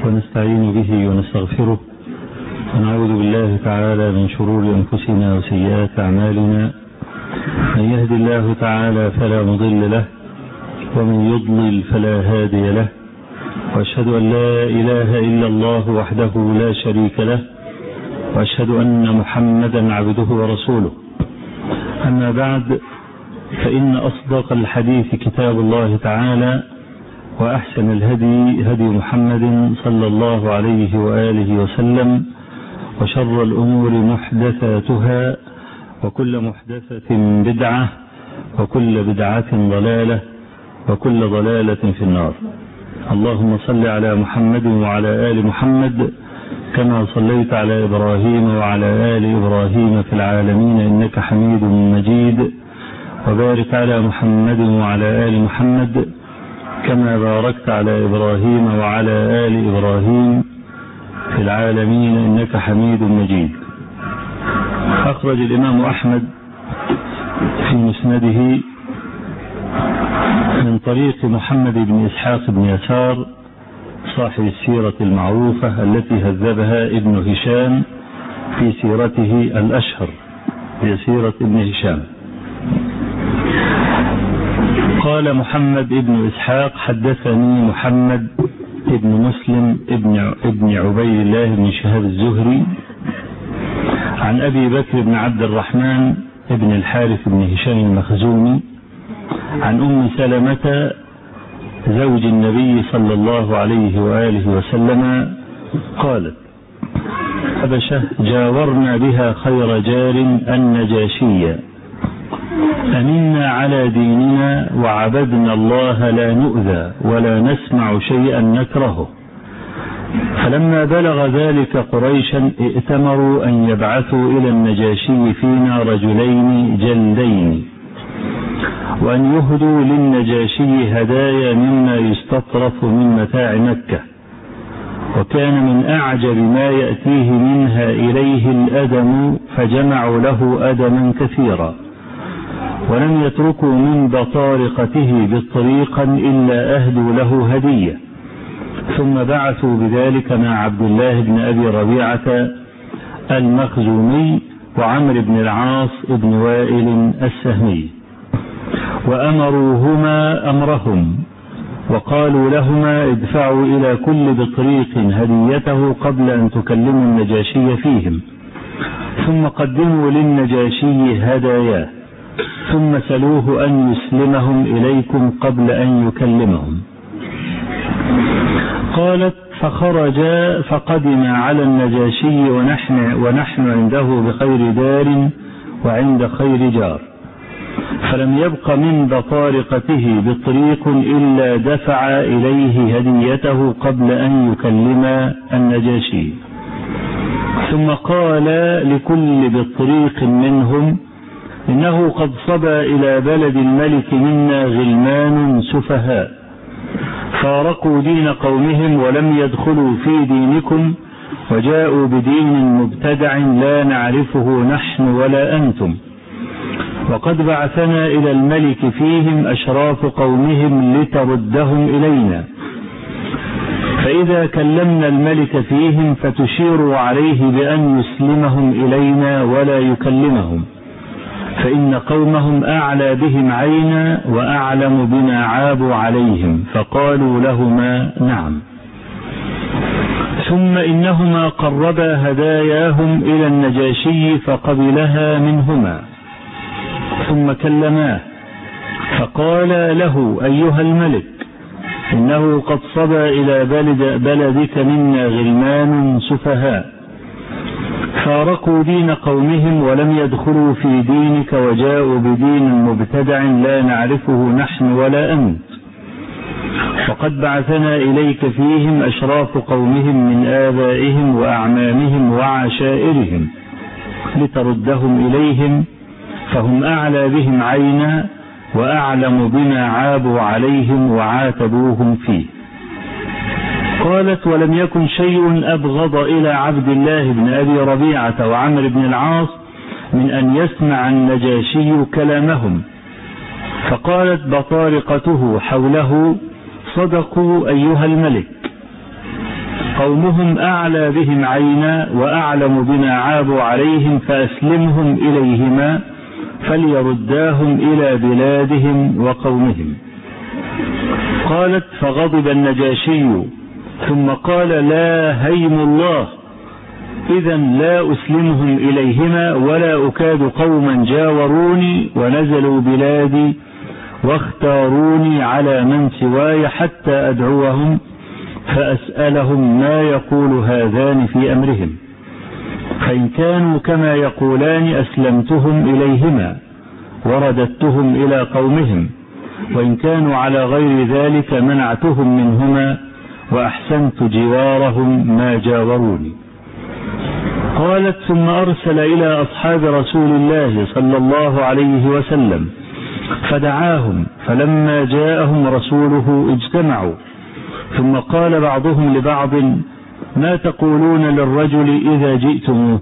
ونستعين به ونستغفره ونعوذ بالله تعالى من شرور أنفسنا وسيئات أعمالنا من يهد الله تعالى فلا مضل له ومن يضلل فلا هادي له وأشهد أن لا إله إلا الله وحده لا شريك له وأشهد أن محمدا عبده ورسوله أما بعد فإن أصدق الحديث كتاب الله تعالى وأحسن الهدي هدي محمد صلى الله عليه وآله وسلم وشر الأمور محدثاتها وكل محدثة بدعة وكل بدعة ضلالة وكل ضلالة في النار اللهم صل على محمد وعلى آل محمد كما صليت على إبراهيم وعلى آل إبراهيم في العالمين إنك حميد مجيد وبارك على محمد وعلى آل محمد كما باركت على إبراهيم وعلى آل إبراهيم في العالمين إنك حميد مجيد أخرج الإمام أحمد في مسنده من طريق محمد بن إسحاق بن يسار صاحب السيرة المعروفة التي هذبها ابن هشام في سيرته الأشهر هي سيرة ابن هشام قال محمد بن إسحاق حدثني محمد ابن مسلم ابن, ابن عبيد الله بن شهاب الزهري عن أبي بكر بن عبد الرحمن ابن الحارث بن هشام المخزومي عن أم سلمة زوج النبي صلى الله عليه وآله وسلم قالت حبشة جاورنا بها خير جار النجاشية أمنا على ديننا وعبدنا الله لا نؤذى ولا نسمع شيئا نكرهه فلما بلغ ذلك قريشا ائتمروا أن يبعثوا إلى النجاشي فينا رجلين جلدين وأن يهدوا للنجاشي هدايا مما يستطرف من متاع مكة وكان من أعجب ما يأتيه منها إليه الأدم فجمعوا له أدما كثيرا ولم يتركوا من بطارقته بالطريقا إلا أهدوا له هدية ثم بعثوا بذلك مع عبد الله بن أبي ربيعة المخزومي وعمر بن العاص بن وائل السهمي وأمروهما أمرهم وقالوا لهما ادفعوا إلى كل بطريق هديته قبل أن تكلموا النجاشي فيهم ثم قدموا للنجاشي هداياه ثم سلوه أن يسلمهم إليكم قبل أن يكلمهم قالت فخرج فقدم على النجاشي ونحن, ونحن عنده بخير دار وعند خير جار فلم يبق من بطارقته بطريق إلا دفع إليه هديته قبل أن يكلم النجاشي ثم قال لكل بطريق منهم إنه قد صبى إلى بلد الملك منا غلمان سفهاء فارقوا دين قومهم ولم يدخلوا في دينكم وجاءوا بدين مبتدع لا نعرفه نحن ولا أنتم وقد بعثنا إلى الملك فيهم أشراف قومهم لتردهم إلينا فإذا كلمنا الملك فيهم فتشيروا عليه بأن يسلمهم إلينا ولا يكلمهم فإن قومهم أعلى بهم عينا وأعلم بما عابوا عليهم فقالوا لهما نعم ثم إنهما قربا هداياهم إلى النجاشي فقبلها منهما ثم كلماه فقال له أيها الملك إنه قد صبى إلى بلد بلدك منا غلمان سفهاء فارقوا دين قومهم ولم يدخلوا في دينك وجاءوا بدين مبتدع لا نعرفه نحن ولا أنت وقد بعثنا إليك فيهم أشراف قومهم من آبائهم وأعمامهم وعشائرهم لتردهم إليهم فهم أعلى بهم عينا وأعلم بما عابوا عليهم وعاتبوهم فيه قالت ولم يكن شيء أبغض إلى عبد الله بن أبي ربيعة وعمر بن العاص من أن يسمع النجاشي كلامهم فقالت بطارقته حوله صدقوا أيها الملك قومهم أعلى بهم عينا وأعلم بما عابوا عليهم فأسلمهم إليهما فليرداهم إلى بلادهم وقومهم قالت فغضب النجاشي ثم قال لا هيم الله إذا لا أسلمهم إليهما ولا أكاد قوما جاوروني ونزلوا بلادي واختاروني على من سواي حتى أدعوهم فأسألهم ما يقول هذان في أمرهم فإن كانوا كما يقولان أسلمتهم إليهما ورددتهم إلى قومهم وإن كانوا على غير ذلك منعتهم منهما وأحسنت جوارهم ما جاوروني قالت ثم أرسل إلى أصحاب رسول الله صلى الله عليه وسلم فدعاهم فلما جاءهم رسوله اجتمعوا ثم قال بعضهم لبعض ما تقولون للرجل إذا جئتموه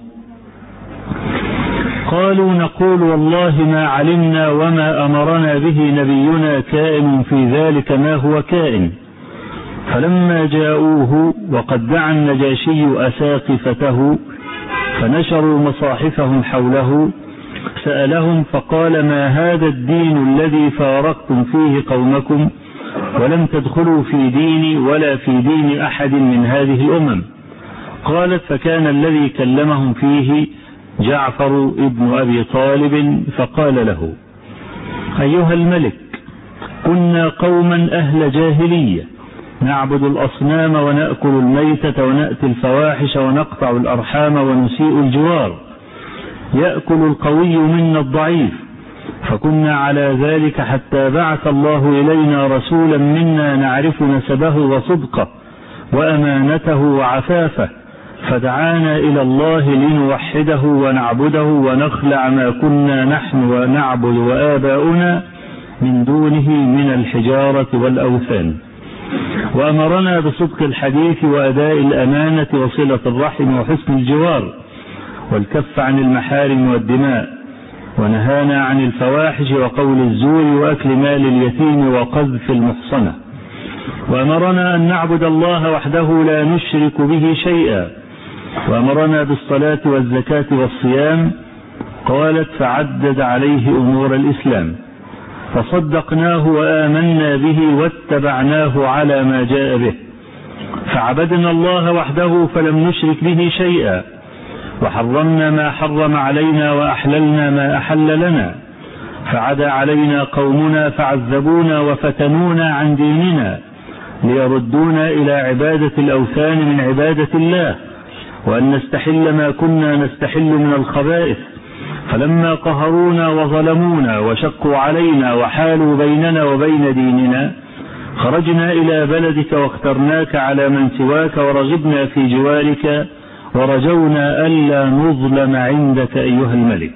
قالوا نقول والله ما علمنا وما أمرنا به نبينا كائن في ذلك ما هو كائن فلما جاءوه وقد دعا النجاشي أساقفته فنشروا مصاحفهم حوله سألهم فقال ما هذا الدين الذي فارقتم فيه قومكم ولم تدخلوا في ديني ولا في دين أحد من هذه الأمم قالت فكان الذي كلمهم فيه جعفر ابن أبي طالب فقال له أيها الملك كنا قوما أهل جاهلية نعبد الأصنام ونأكل الميتة ونأتي الفواحش ونقطع الأرحام ونسيء الجوار يأكل القوي منا الضعيف فكنا على ذلك حتى بعث الله إلينا رسولا منا نعرف نسبه وصدقه وأمانته وعفافه فدعانا إلى الله لنوحده ونعبده ونخلع ما كنا نحن ونعبد وآباؤنا من دونه من الحجارة والأوثان وأمرنا بصدق الحديث وأداء الأمانة وصلة الرحم وحسن الجوار والكف عن المحارم والدماء ونهانا عن الفواحش وقول الزور وأكل مال اليتيم وقذف المحصنة وأمرنا أن نعبد الله وحده لا نشرك به شيئا وأمرنا بالصلاة والزكاة والصيام قالت فعدد عليه أمور الإسلام فصدقناه وآمنا به واتبعناه على ما جاء به فعبدنا الله وحده فلم نشرك به شيئا وحرمنا ما حرم علينا وأحللنا ما أحل لنا فعدا علينا قومنا فعذبونا وفتنونا عن ديننا ليردونا إلى عبادة الأوثان من عبادة الله وأن نستحل ما كنا نستحل من الخبائث فلما قهرونا وظلمونا وشقوا علينا وحالوا بيننا وبين ديننا خرجنا إلى بلدك واخترناك على من سواك ورغبنا في جوارك ورجونا ألا نظلم عندك أيها الملك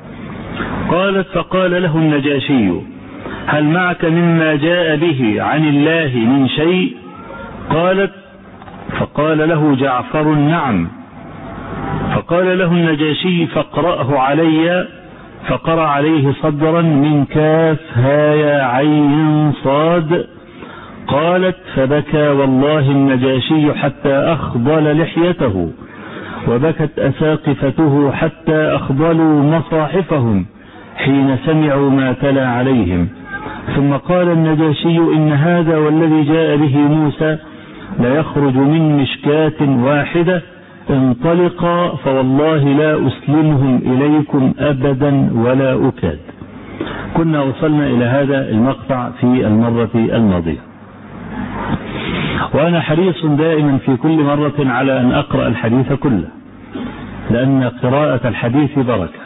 قالت فقال له النجاشي هل معك مما جاء به عن الله من شيء قالت فقال له جعفر نعم فقال له النجاشي فاقرأه علي فقرأ عليه صدرا من كاف هايا عين صاد قالت فبكى والله النجاشي حتى أخضل لحيته وبكت أساقفته حتى أخضلوا مصاحفهم حين سمعوا ما تلا عليهم ثم قال النجاشي إن هذا والذي جاء به موسى ليخرج من مشكاة واحدة انطلقا فوالله لا أسلمهم إليكم أبدا ولا أكاد كنا وصلنا إلى هذا المقطع في المرة الماضية وأنا حريص دائما في كل مرة على أن أقرأ الحديث كله لأن قراءة الحديث بركة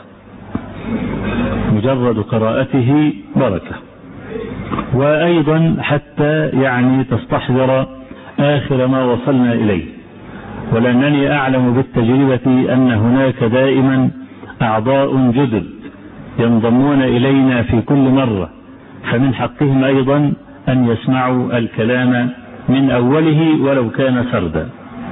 مجرد قراءته بركة وأيضا حتى يعني تستحضر آخر ما وصلنا إليه ولأنني أعلم بالتجربة أن هناك دائما أعضاء جدد ينضمون إلينا في كل مرة فمن حقهم أيضا أن يسمعوا الكلام من أوله ولو كان سردا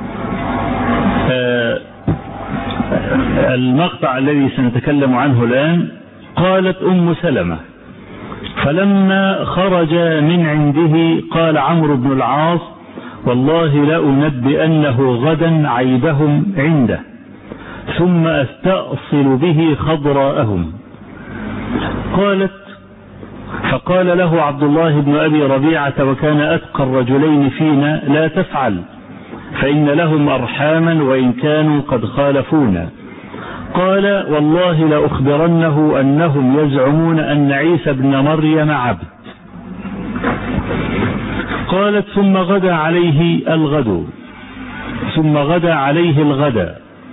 المقطع الذي سنتكلم عنه الآن قالت أم سلمة فلما خرج من عنده قال عمرو بن العاص والله لأنبئنه غدا عيبهم عنده ثم أستأصل به خضراءهم قالت فقال له عبد الله بن أبي ربيعة وكان أتقى الرجلين فينا لا تفعل فإن لهم أرحاما وإن كانوا قد خالفونا قال والله لأخبرنه أنهم يزعمون أن عيسى بن مريم عبد قالت ثم غدا عليه الغد ثم غدا عليه الغدا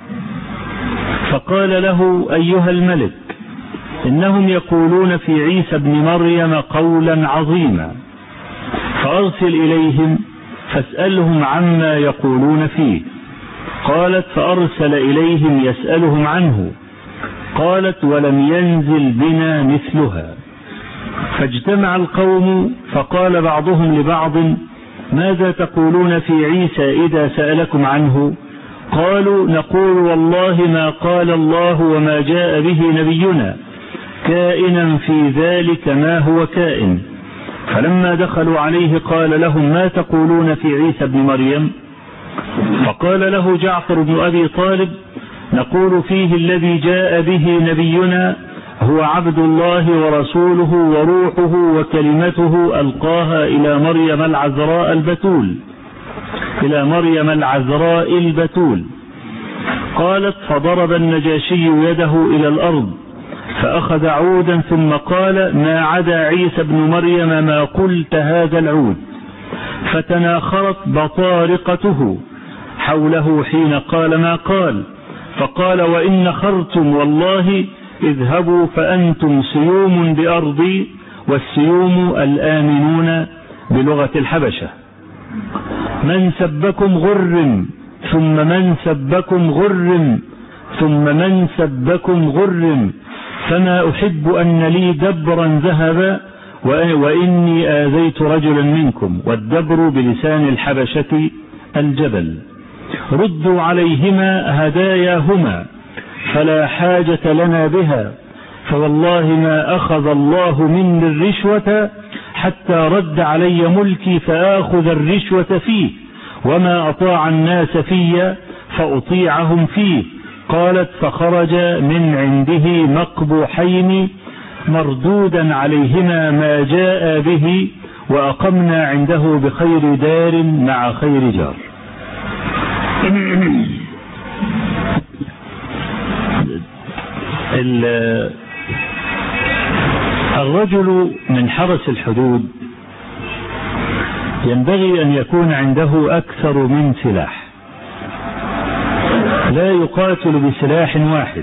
فقال له أيها الملك إنهم يقولون في عيسى بن مريم قولا عظيما فأرسل إليهم فاسألهم عما يقولون فيه قالت فأرسل إليهم يسألهم عنه قالت ولم ينزل بنا مثلها فاجتمع القوم فقال بعضهم لبعض ماذا تقولون في عيسى إذا سألكم عنه قالوا نقول والله ما قال الله وما جاء به نبينا كائنا في ذلك ما هو كائن فلما دخلوا عليه قال لهم ما تقولون في عيسى بن مريم فقال له جعفر بن أبي طالب نقول فيه الذي جاء به نبينا هو عبد الله ورسوله وروحه وكلمته ألقاها إلى مريم العذراء البتول إلى مريم العذراء البتول قالت فضرب النجاشي يده إلى الأرض فأخذ عودا ثم قال ما عدا عيسى بن مريم ما قلت هذا العود فتناخرت بطارقته حوله حين قال ما قال فقال وإن نخرتم والله اذهبوا فأنتم سيوم بأرضي والسيوم الآمنون بلغة الحبشة من سبكم غر ثم من سبكم غر ثم من سبكم غر فما أحب أن لي دبرا ذهبا وإني آذيت رجلا منكم والدبر بلسان الحبشة الجبل ردوا عليهما هداياهما فلا حاجة لنا بها فوالله ما أخذ الله مني الرشوة حتى رد علي ملكي فآخذ الرشوة فيه وما أطاع الناس في فأطيعهم فيه قالت فخرج من عنده مقبوحين مردودا عليهما ما جاء به وأقمنا عنده بخير دار مع خير جار الرجل من حرس الحدود ينبغي أن يكون عنده أكثر من سلاح لا يقاتل بسلاح واحد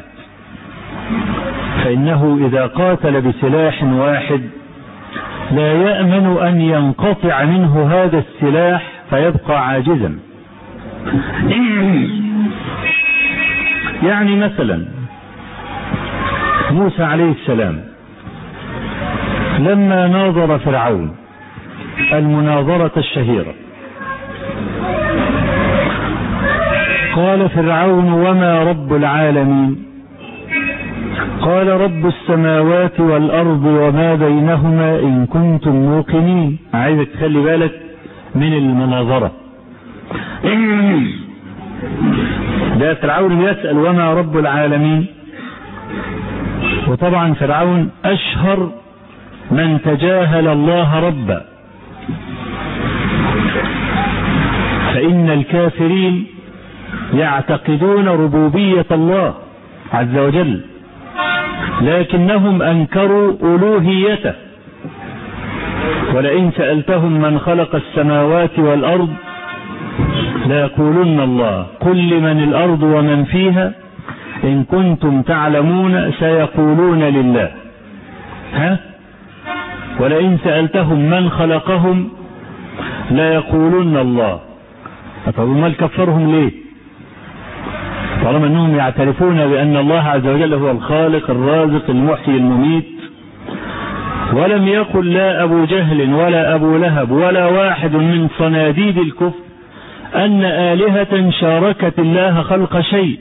فإنه إذا قاتل بسلاح واحد لا يأمن أن ينقطع منه هذا السلاح فيبقى عاجزا يعني مثلا موسى عليه السلام لما ناظر فرعون المناظرة الشهيرة قال فرعون وما رب العالمين قال رب السماوات والأرض وما بينهما إن كنتم موقنين عايزك تخلي بالك من المناظرة ده فرعون يسأل وما رب العالمين وطبعا فرعون أشهر من تجاهل الله ربا فإن الكافرين يعتقدون ربوبية الله عز وجل لكنهم أنكروا ألوهيته ولئن سألتهم من خلق السماوات والأرض ليقولن الله قل لمن الأرض ومن فيها إن كنتم تعلمون سيقولون لله ها ولئن سألتهم من خلقهم ليقولن الله طب ما كفرهم ليه طالما انهم يعترفون بان الله عز وجل هو الخالق الرازق المحيي المميت ولم يقل لا ابو جهل ولا ابو لهب ولا واحد من صناديد الكفر ان الهة شاركت الله خلق شيء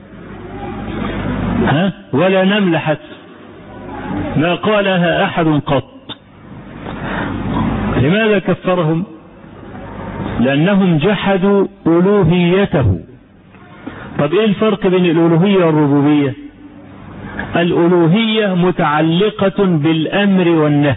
ها ولا نمل حتى ما قالها احد قط لماذا كفرهم لأنهم جحدوا ألوهيته طب إيه الفرق بين الألوهية والربوبية الألوهية متعلقة بالأمر والنهي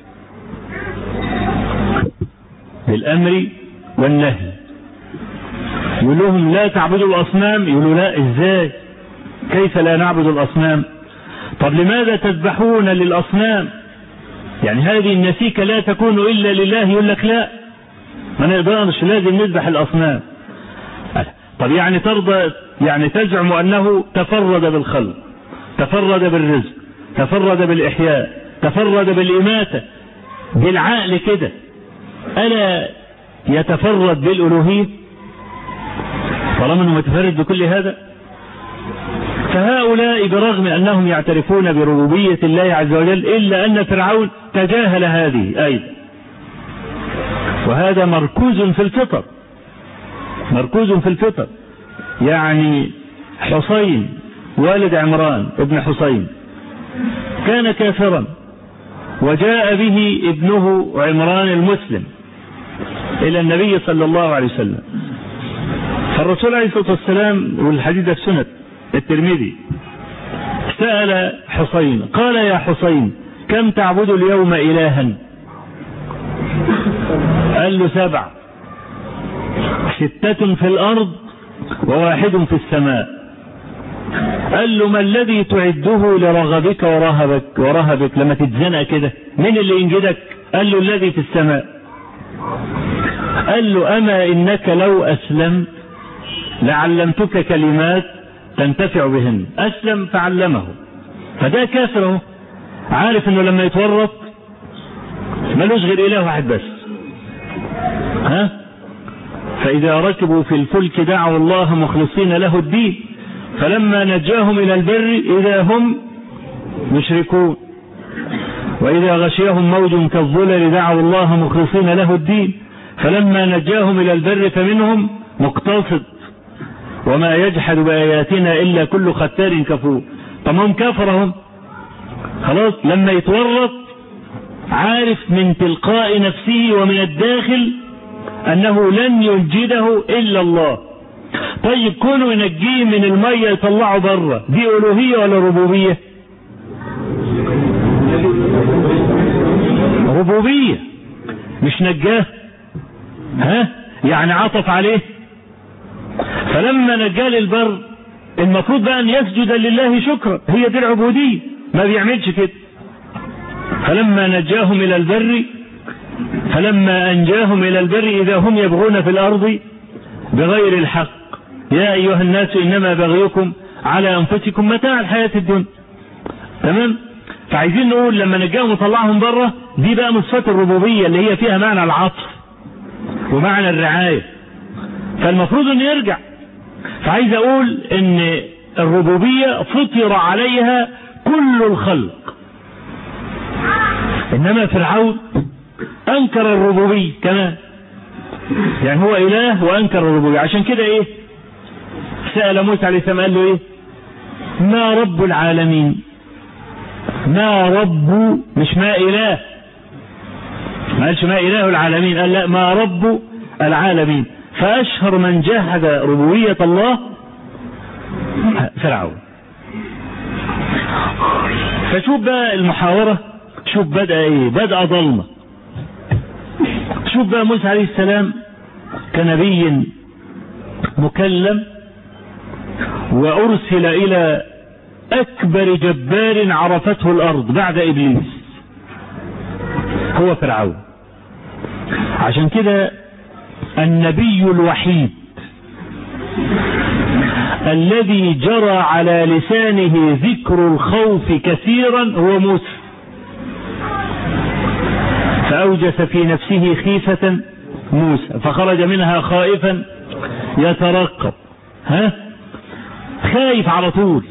بالأمر والنهي يقول لهم لا تعبدوا الأصنام يقولوا لا إزاي كيف لا نعبد الأصنام طب لماذا تذبحون للأصنام يعني هذه النسيكة لا تكون إلا لله يقول لك لا ما نقدرش لازم نذبح الأصنام طب يعني ترضى يعني تزعم أنه تفرد بالخلق تفرد بالرزق تفرد بالإحياء تفرد بالإماتة بالعقل كده ألا يتفرد بالألوهية طالما أنه متفرد بكل هذا فهؤلاء برغم أنهم يعترفون بربوبية الله عز وجل إلا أن فرعون تجاهل هذه أيضا وهذا مركوز في الفطر مركوز في الفطر يعني حسين والد عمران ابن حسين كان كافرا وجاء به ابنه عمران المسلم إلى النبي صلى الله عليه وسلم فالرسول عليه الصلاة والسلام والحديث في سنة الترمذي سأل حسين قال يا حسين كم تعبد اليوم إلها قال له سبع ستة في الأرض وواحد في السماء قال له ما الذي تعده لرغبك ورهبك ورهبك لما تتزنق كده مين اللي ينجدك قال له الذي في السماء قال له أما إنك لو أسلم لعلمتك كلمات تنتفع بهن أسلم فعلمه فده كافره عارف انه لما يتورط ملوش غير اله واحد بس ها فاذا ركبوا في الفلك دعوا الله مخلصين له الدين فلما نجاهم الى البر اذا هم مشركون واذا غشيهم موج كالظلل دعوا الله مخلصين له الدين فلما نجاهم الى البر فمنهم مقتصد وما يجحد بآياتنا إلا كل ختار كفور طب هم كفرهم خلاص لما يتورط عارف من تلقاء نفسه ومن الداخل أنه لن ينجده إلا الله طيب كونوا ينجيه من المية يطلعه بره دي ألوهية ولا ربوبية ربوبية مش نجاه ها يعني عطف عليه فلما نجاه للبر المفروض بقى ان يسجد لله شكرا هي دي العبودية ما بيعملش كده فلما نجاهم الى البر فلما انجاهم الى البر اذا هم يبغون في الارض بغير الحق يا ايها الناس انما بغيكم على انفسكم متاع الحياة الدنيا تمام فعايزين نقول لما نجاهم وطلعهم بره دي بقى من صفات الربوبية اللي هي فيها معنى العطف ومعنى الرعاية فالمفروض انه يرجع فعايز اقول ان الربوبية فطر عليها كل الخلق انما فرعون انكر الربوبية كمان يعني هو اله وانكر الربوبية عشان كده ايه سأل موسى عليه السلام قال له ايه ما رب العالمين ما رب مش ما اله ما قالش ما اله العالمين قال لا ما رب العالمين فأشهر من جاهد ربوبية الله فرعون فشوف بقى المحاورة شوف بدأ ايه بدأ ظلمة شوف بقى موسى عليه السلام كنبي مكلم وأرسل إلى أكبر جبار عرفته الأرض بعد إبليس هو فرعون عشان كده النبي الوحيد الذي جرى على لسانه ذكر الخوف كثيرا هو موسى فأوجس في نفسه خيفة موسى فخرج منها خائفا يترقب ها خايف على طول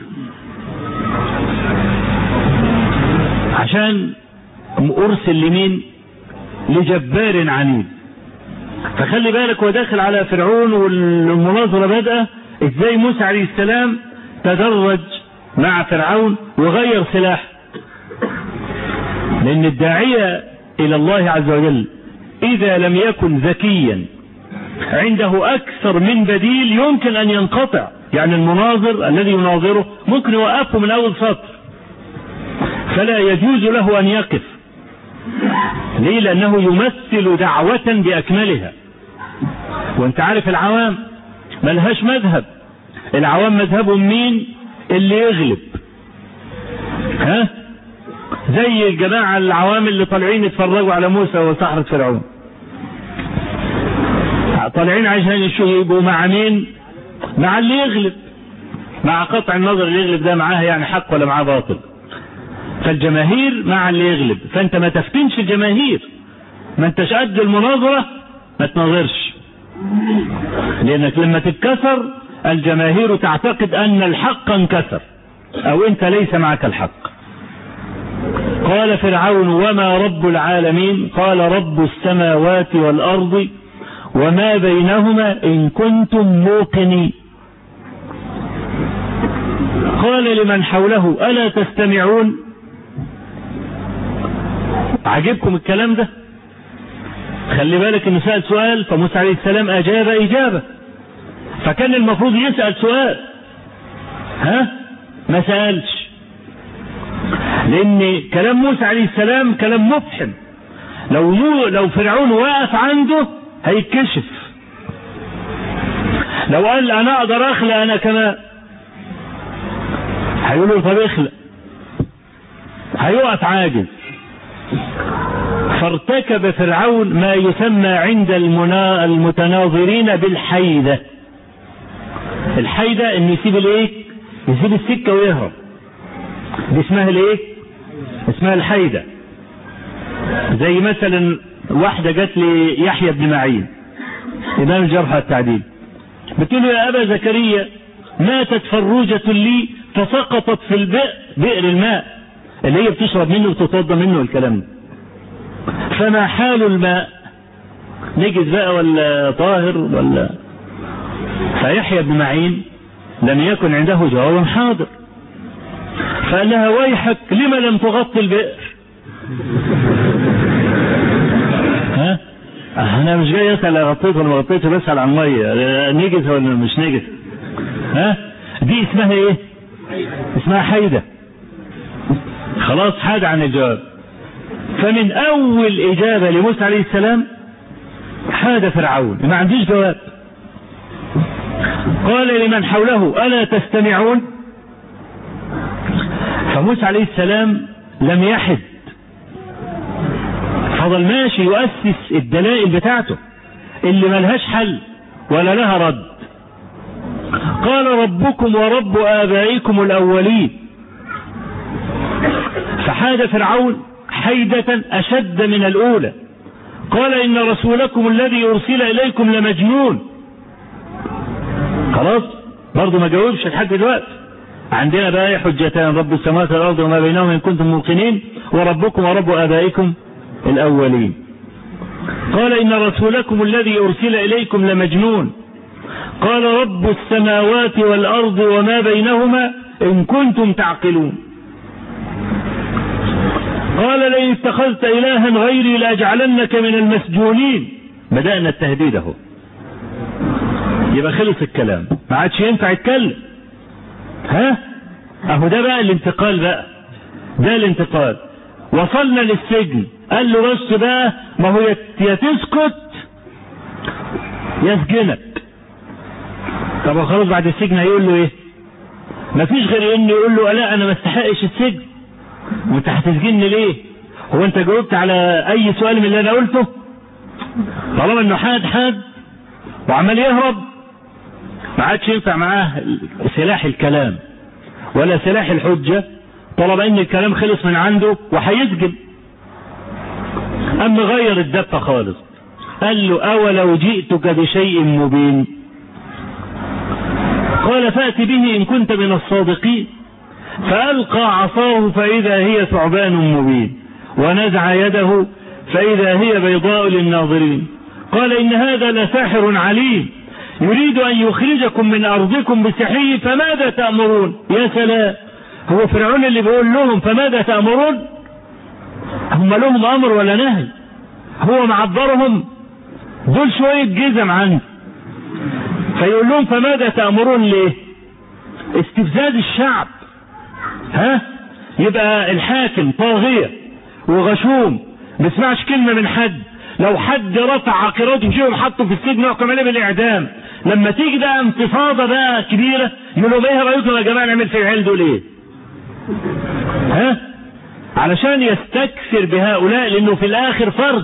عشان أرسل لمين لجبار عنيد فخلي بالك هو داخل على فرعون والمناظرة بدأ ازاي موسى عليه السلام تدرج مع فرعون وغير سلاح لان الداعية الى الله عز وجل اذا لم يكن ذكيا عنده أكثر من بديل يمكن أن ينقطع يعني المناظر الذي يناظره ممكن يوقفه من أول سطر فلا يجوز له أن يقف ليه لأنه يمثل دعوة بأكملها وانت عارف العوام ملهاش مذهب العوام مذهبهم مين اللي يغلب ها زي الجماعة العوام اللي طالعين يتفرجوا على موسى وسحرة فرعون طالعين عشان يبقوا مع مين مع اللي يغلب مع قطع النظر اللي يغلب ده معاه يعني حق ولا معاه باطل فالجماهير مع اللي يغلب فانت ما تفتنش الجماهير ما انتش قد المناظرة ما تناظرش لانك لما تتكسر الجماهير تعتقد ان الحق انكسر او انت ليس معك الحق قال فرعون وما رب العالمين قال رب السماوات والارض وما بينهما ان كنتم موقنين قال لمن حوله الا تستمعون عجبكم الكلام ده خلي بالك انه سأل سؤال فموسى عليه السلام اجاب اجابة فكان المفروض يسأل سؤال ها ما سألش لان كلام موسى عليه السلام كلام مفحم لو مو لو فرعون واقف عنده هيتكشف لو قال انا اقدر اخلق انا كمان هيقولوا طب اخلق هيقف عاجز فارتكب فرعون ما يسمى عند المنا... المتناظرين بالحيدة الحيدة ان يسيب الايه يسيب السكة ويهرب دي اسمها الايه اسمها الحيدة زي مثلا واحدة جت ليحيى بن معين امام الجرح والتعديل بتقول له يا ابا زكريا ماتت فروجة لي فسقطت في البئر بئر الماء اللي هي بتشرب منه وتتوضى منه الكلام ده فما حال الماء نجد بقى ولا طاهر ولا فيحيى بن معين لم يكن عنده جواب حاضر فقال لها ويحك لما لم تغطي البئر ها انا مش جاي اسال غطيت ولا ما غطيتش بسال عن ميه نجس ولا مش نجس ها دي اسمها ايه اسمها حيده خلاص حاد عن الجواب فمن اول اجابه لموسى عليه السلام حاد فرعون ما عندوش جواب قال لمن حوله الا تستمعون فموسى عليه السلام لم يحد فضل ماشي يؤسس الدلائل بتاعته اللي ملهاش حل ولا لها رد قال ربكم ورب آبائكم الأولين فحاد فرعون حيدة أشد من الأولى قال إن رسولكم الذي أرسل إليكم لمجنون خلاص برضه ما جاوبش لحد دلوقتي عندنا بقى حجتان رب السماوات والأرض وما بينهما إن كنتم موقنين وربكم ورب آبائكم الأولين قال إن رسولكم الذي أرسل إليكم لمجنون قال رب السماوات والأرض وما بينهما إن كنتم تعقلون قال لئن اتخذت إلها غيري لأجعلنك من المسجونين بدأنا التهديد اهو يبقى خلص الكلام ما عادش ينفع يتكلم ها اهو ده بقى الانتقال بقى ده الانتقال وصلنا للسجن قال له بس بقى ما هو يا تسكت يسجنك طب خلاص بعد السجن هيقول له ايه مفيش غير انه يقول له لا انا ما استحقش السجن وانت هتسجنني ليه هو انت جاوبت على اي سؤال من اللي انا قلته طالما انه حاد حاد وعمال يهرب ما عادش ينفع معاه سلاح الكلام ولا سلاح الحجة طالما ان الكلام خلص من عنده وهيسجن اما غير الدفة خالص قال له اولو جئتك بشيء مبين قال فأت به إن كنت من الصادقين فألقى عصاه فإذا هي ثعبان مبين ونزع يده فإذا هي بيضاء للناظرين قال إن هذا لساحر عليم يريد أن يخرجكم من أرضكم بسحره فماذا تأمرون يا سلام هو فرعون اللي بيقول لهم فماذا تأمرون هم لهم أمر ولا نهي هو معبرهم دول شوية جزم عنه فيقول لهم فماذا تأمرون ليه استفزاز الشعب ها يبقى الحاكم طاغية وغشوم ما يسمعش كلمة من حد لو حد رفع عقيرته وشيهم حطه في السجن يحكم عليه بالاعدام لما تيجي بقى انتفاضة بقى كبيرة يقولوا ايه رأيكم يا جماعة نعمل في العيال دول ايه ها علشان يستكثر بهؤلاء لانه في الاخر فرد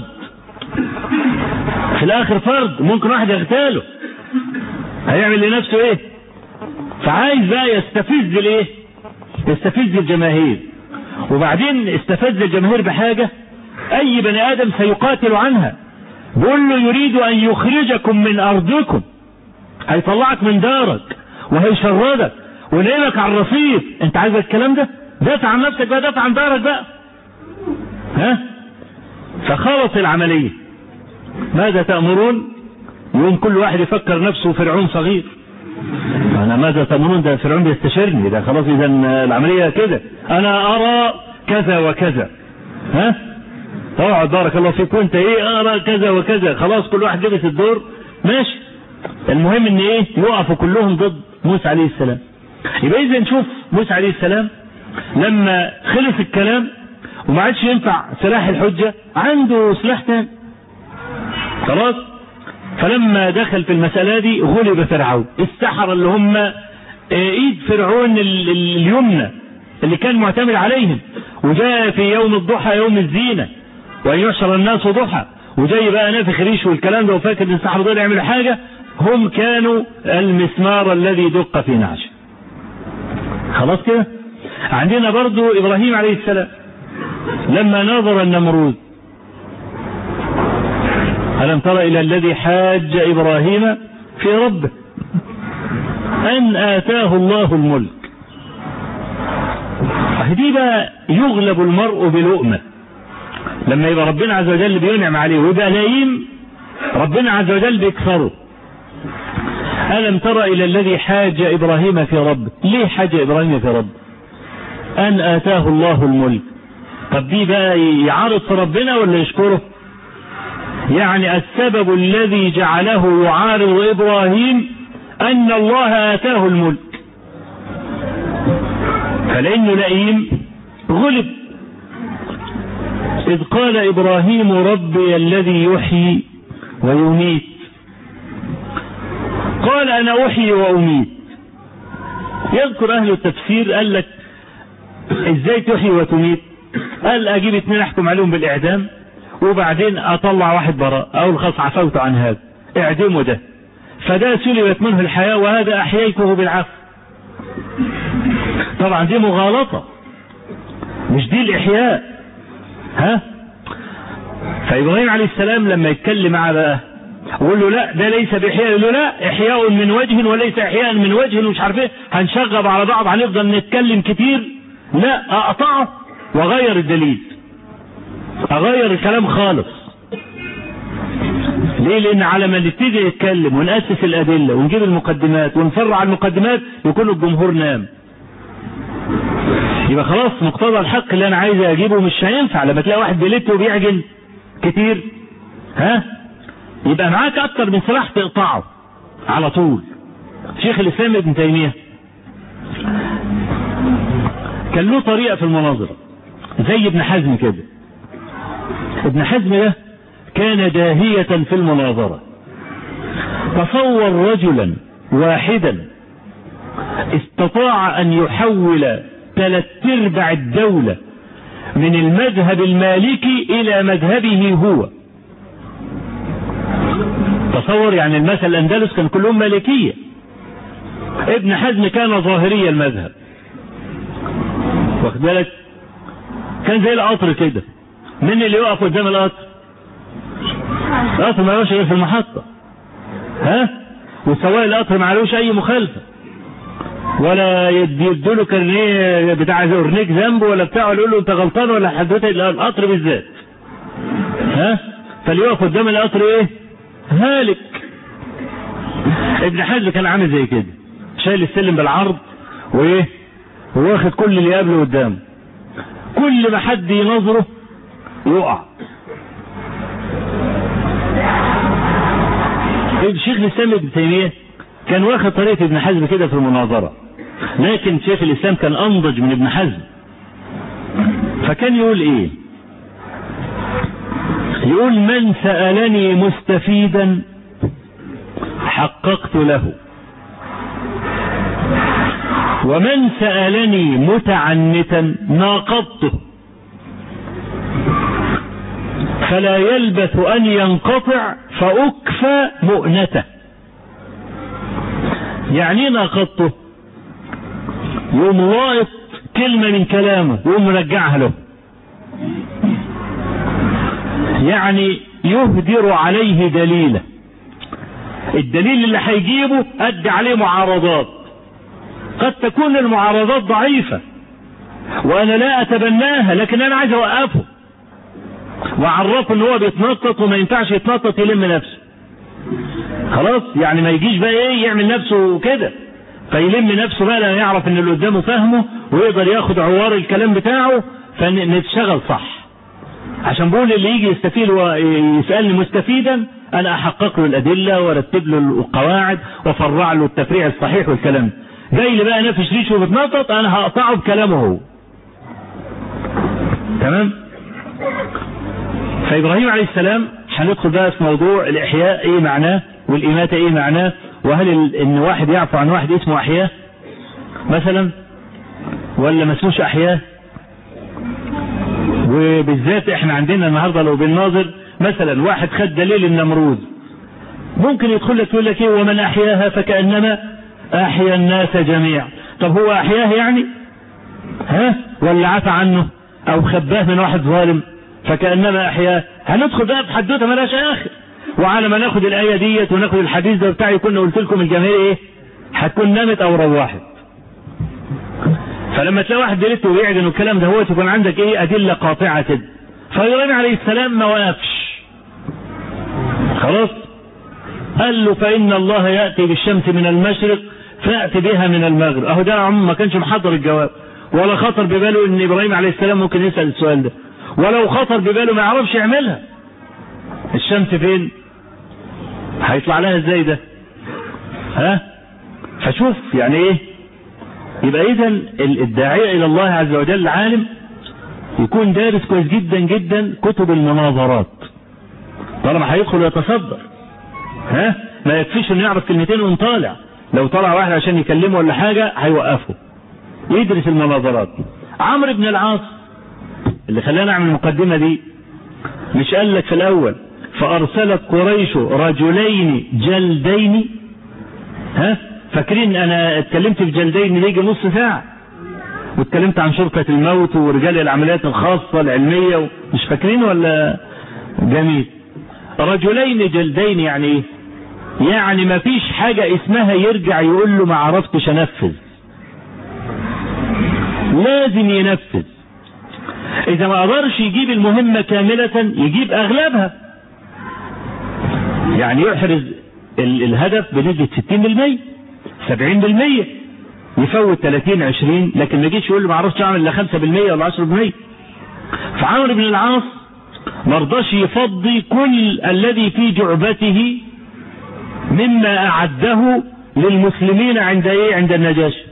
في الاخر فرد ممكن واحد يغتاله هيعمل لنفسه ايه فعايز بقى يستفز الايه يستفز الجماهير وبعدين استفز الجماهير بحاجة اي بني ادم سيقاتل عنها بيقول له يريد ان يخرجكم من ارضكم هيطلعك من دارك وهيشردك ونقلك على الرصيف انت عايز الكلام ده دافع عن نفسك بقى دافع عن دارك بقى ها فخلص العملية ماذا تأمرون يوم كل واحد يفكر نفسه فرعون صغير انا ماذا تأمرون ده فرعون بيستشيرني ده خلاص اذا العملية كده انا ارى كذا وكذا ها اقعد بارك الله فيك وانت ايه ارى كذا وكذا خلاص كل واحد لبس الدور ماشي المهم ان ايه يقفوا كلهم ضد موسى عليه السلام يبقى اذا نشوف موسى عليه السلام لما خلص الكلام وما عادش ينفع سلاح الحجة عنده سلاح تاني خلاص فلما دخل في المسألة دي غلب فرعون السحرة اللي هم ايد فرعون اليمنى اللي كان معتمد عليهم وجاء في يوم الضحى يوم الزينة وان يحشر الناس ضحى وجاي بقى نافخ ريش والكلام ده وفاكر ان السحرة دول يعملوا حاجة هم كانوا المسمار الذي دق في نعش خلاص كده عندنا برضو ابراهيم عليه السلام لما نظر النمرود ألم تر إلى الذي حاج إبراهيم في ربه أن آتاه الله الملك دي بقى يغلب المرء بلؤمة لما يبقى ربنا عز وجل بينعم عليه ويبقى نايم ربنا عز وجل بيكسره ألم تر إلى الذي حاج إبراهيم في ربه ليه حاج إبراهيم في ربه أن آتاه الله الملك طب دي بقى يعارض في ربنا ولا يشكره يعني السبب الذي جعله يعارض إبراهيم أن الله آتاه الملك فلأنه لئيم غلب إذ قال إبراهيم ربي الذي يحيي ويميت قال أنا أحيي وأميت يذكر أهل التفسير قال لك إزاي تحيي وتميت قال أجيب اثنين أحكم عليهم بالإعدام وبعدين أطلع واحد براء أقول خلاص عفوت عن هذا اعدمه ده فده سلبت منه الحياة وهذا أحييته بالعفو طبعا دي مغالطة مش دي الإحياء ها فإبراهيم عليه السلام لما يتكلم مع بقى يقول له لا ده ليس بإحياء يقول له لا إحياء من وجه وليس إحياء من وجه ومش عارف ايه هنشغب على بعض هنفضل نتكلم كتير لا أقطعه وأغير الدليل أغير الكلام خالص ليه لأن على ما نبتدي نتكلم ونأسس الأدلة ونجيب المقدمات ونفرع المقدمات يكون الجمهور نام يبقى خلاص مقتضى الحق اللي انا عايز اجيبه مش هينفع لما تلاقي واحد بيلت وبيعجن كتير ها يبقى معاك اكتر من سلاح تقطعه على طول شيخ الاسلام ابن تيميه كان له طريقه في المناظره زي ابن حزم كده ابن حزم ده كان داهيه في المناظره تصور رجلا واحدا استطاع ان يحول ثلاث ارباع الدولة من المذهب المالكي الى مذهبه هو تصور يعني المثل الاندلس كان كلهم مالكية ابن حزم كان ظاهري المذهب واخد بالك كان زي القطر كده مين اللي يقف قدام القطر القطر ما غير في المحطة ها وسواق القطر ما عليهوش اي مخالفه ولا يدوا له كارنيه بتاع اورنيك ذنبه ولا بتاع يقول له انت غلطان ولا حدوته القطر بالذات ها فاللي قدام القطر ايه هالك ابن حزم كان عامل زي كده شايل السلم بالعرض وايه واخد كل اللي قبله قدامه كل ما حد ينظره يقع الشيخ الاسلام ابن تيميه كان واخد طريقة ابن حزم كده في المناظرة لكن شيخ الإسلام كان أنضج من ابن حزم فكان يقول إيه يقول من سألني مستفيدا حققت له ومن سألني متعنتا ناقضته فلا يلبث أن ينقطع فأكفى مؤنته يعني ناقضته يقوم لاقط كلمة من كلامه يقوم مرجعها له يعني يهدر عليه دليله الدليل اللي هيجيبه أدي عليه معارضات قد تكون المعارضات ضعيفة وأنا لا أتبناها لكن أنا عايز أوقفه وأعرفه إن هو بيتنطط وما ينفعش يتنطط يلم نفسه خلاص يعني ما يجيش بقى إيه يعمل نفسه كده فيلم نفسه بقى لما يعرف إن اللي قدامه فاهمه ويقدر ياخد عوار الكلام بتاعه فنتشغل صح عشان بقول اللي يجي يستفيد ويسألني مستفيدا أنا أحقق له الأدلة وارتب له القواعد وافرع له التفريع الصحيح والكلام جاي اللي بقى نافش ريشه وبتنطط أنا هقطعه بكلامه هو تمام فإبراهيم عليه السلام هندخل بقى في موضوع الإحياء إيه معناه والإماتة إيه معناه وهل ال... إن واحد يعفو عن واحد اسمه أحياء مثلا ولا ما اسموش أحياء وبالذات احنا عندنا النهارده لو بالناظر مثلا واحد خد دليل النمروز ممكن يدخل لك يقول لك ايه ومن احياها فكانما احيا الناس جميعا طب هو احياه يعني ها ولا عفى عنه او خباه من واحد ظالم فكانما احياه هندخل بقى في حدوته ملهاش اخر وعلى ما ناخد الايه ديت وناخد الحديث ده بتاعي كنا قلت لكم الجماهير ايه هتكون نامت او روحت فلما تلاقي واحد دلت ويعجن والكلام ده هو تكون عندك ايه ادله قاطعه كده فإبراهيم عليه السلام ما وقفش خلاص قال له فإن الله يأتي بالشمس من المشرق فأتي بها من المغرب أهو ده عم ما كانش محضر الجواب ولا خطر بباله إن إبراهيم عليه السلام ممكن يسأل السؤال ده ولو خطر بباله ما يعرفش يعملها الشمس فين هيطلع لها ازاي ده ها فشوف يعني ايه يبقى اذا الداعية الى الله عز وجل عالم يكون دارس كويس جدا جدا كتب المناظرات طالما هيدخل ويتصدر ها ما يكفيش انه يعرف كلمتين ويقوم طالع لو طلع واحد عشان يكلمه ولا حاجه هيوقفه يدرس المناظرات عمرو بن العاص اللي خلانا نعمل المقدمه دي مش قال لك في الاول فارسلت قريش رجلين جلدين ها فاكرين انا اتكلمت في جلدين يجي نص ساعه واتكلمت عن شرطة الموت ورجال العمليات الخاصة العلمية مش فاكرين ولا جميل رجلين جلدين يعني ايه يعني ما فيش حاجة اسمها يرجع يقول له ما عرفتش انفذ لازم ينفذ اذا ما قدرش يجيب المهمة كاملة يجيب اغلبها يعني يحرز الهدف بنسبة 60% 70% يفوت 30 20 لكن ما يجيش يقول له ما اعرفش اعمل الا 5% ولا 10% فعمرو بن العاص ما رضاش يفضي كل الذي في جعبته مما اعده للمسلمين عند ايه عند النجاشي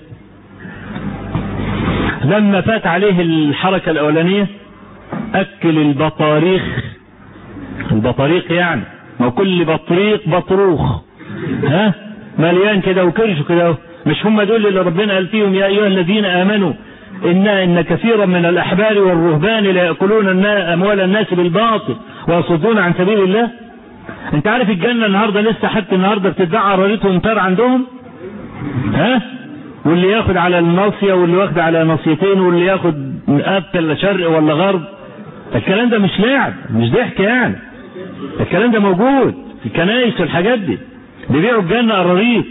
لما فات عليه الحركة الاولانية اكل البطاريخ البطاريخ يعني ما كل بطريق بطروخ ها مليان كده وكرش كده مش هم دول اللي ربنا قال فيهم يا ايها الذين امنوا ان ان كثيرا من الاحبار والرهبان لا ياكلون اموال الناس بالباطل ويصدون عن سبيل الله انت عارف الجنه النهارده لسه حتى النهارده بتدعى عراريته ومطار عندهم ها واللي ياخد على الناصيه واللي واخد على ناصيتين واللي ياخد قبل شرق ولا غرب الكلام ده مش لعب مش ضحك يعني الكلام ده موجود في الكنائس والحاجات دي بيبيعوا الجنه قراريط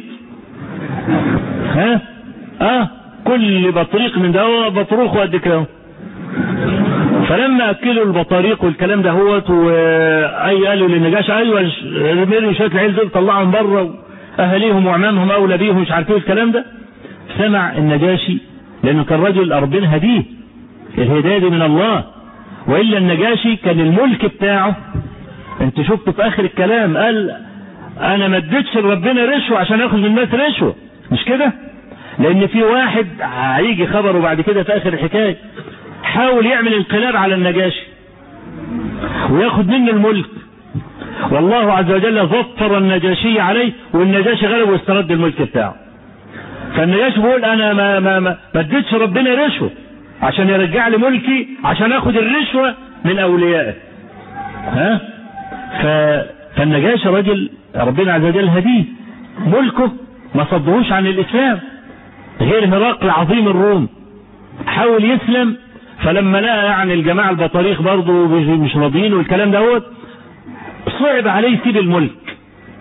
ها اه كل بطريق من ده بطروخ قد كده فلما اكلوا البطاريق والكلام ده هوت واي قالوا للنجاش ايوه رميري شويه العيال دول طلعهم بره اهاليهم وعمامهم اولى بيهم مش عارف ايه الكلام ده سمع النجاشي لانه كان رجل ربنا هديه الهدايه دي من الله والا النجاشي كان الملك بتاعه انت شفت في اخر الكلام قال انا ما اديتش لربنا رشوه عشان اخذ من الناس رشوه مش كده لان في واحد هيجي خبره بعد كده في اخر الحكايه حاول يعمل انقلاب على النجاشي وياخد منه الملك والله عز وجل ظفر النجاشي عليه والنجاشي غلب واسترد الملك بتاعه فالنجاشي بيقول انا ما ما ما ما اديتش ربنا رشوه عشان يرجع لي ملكي عشان اخد الرشوه من اوليائه ها ف... فالنجاشي راجل ربنا عز وجل هديه ملكه ما صدهوش عن الاسلام غير هرقل عظيم الروم حاول يسلم فلما لقى يعني الجماعه البطاريق برضه مش راضيين والكلام دوت صعب عليه يسيب الملك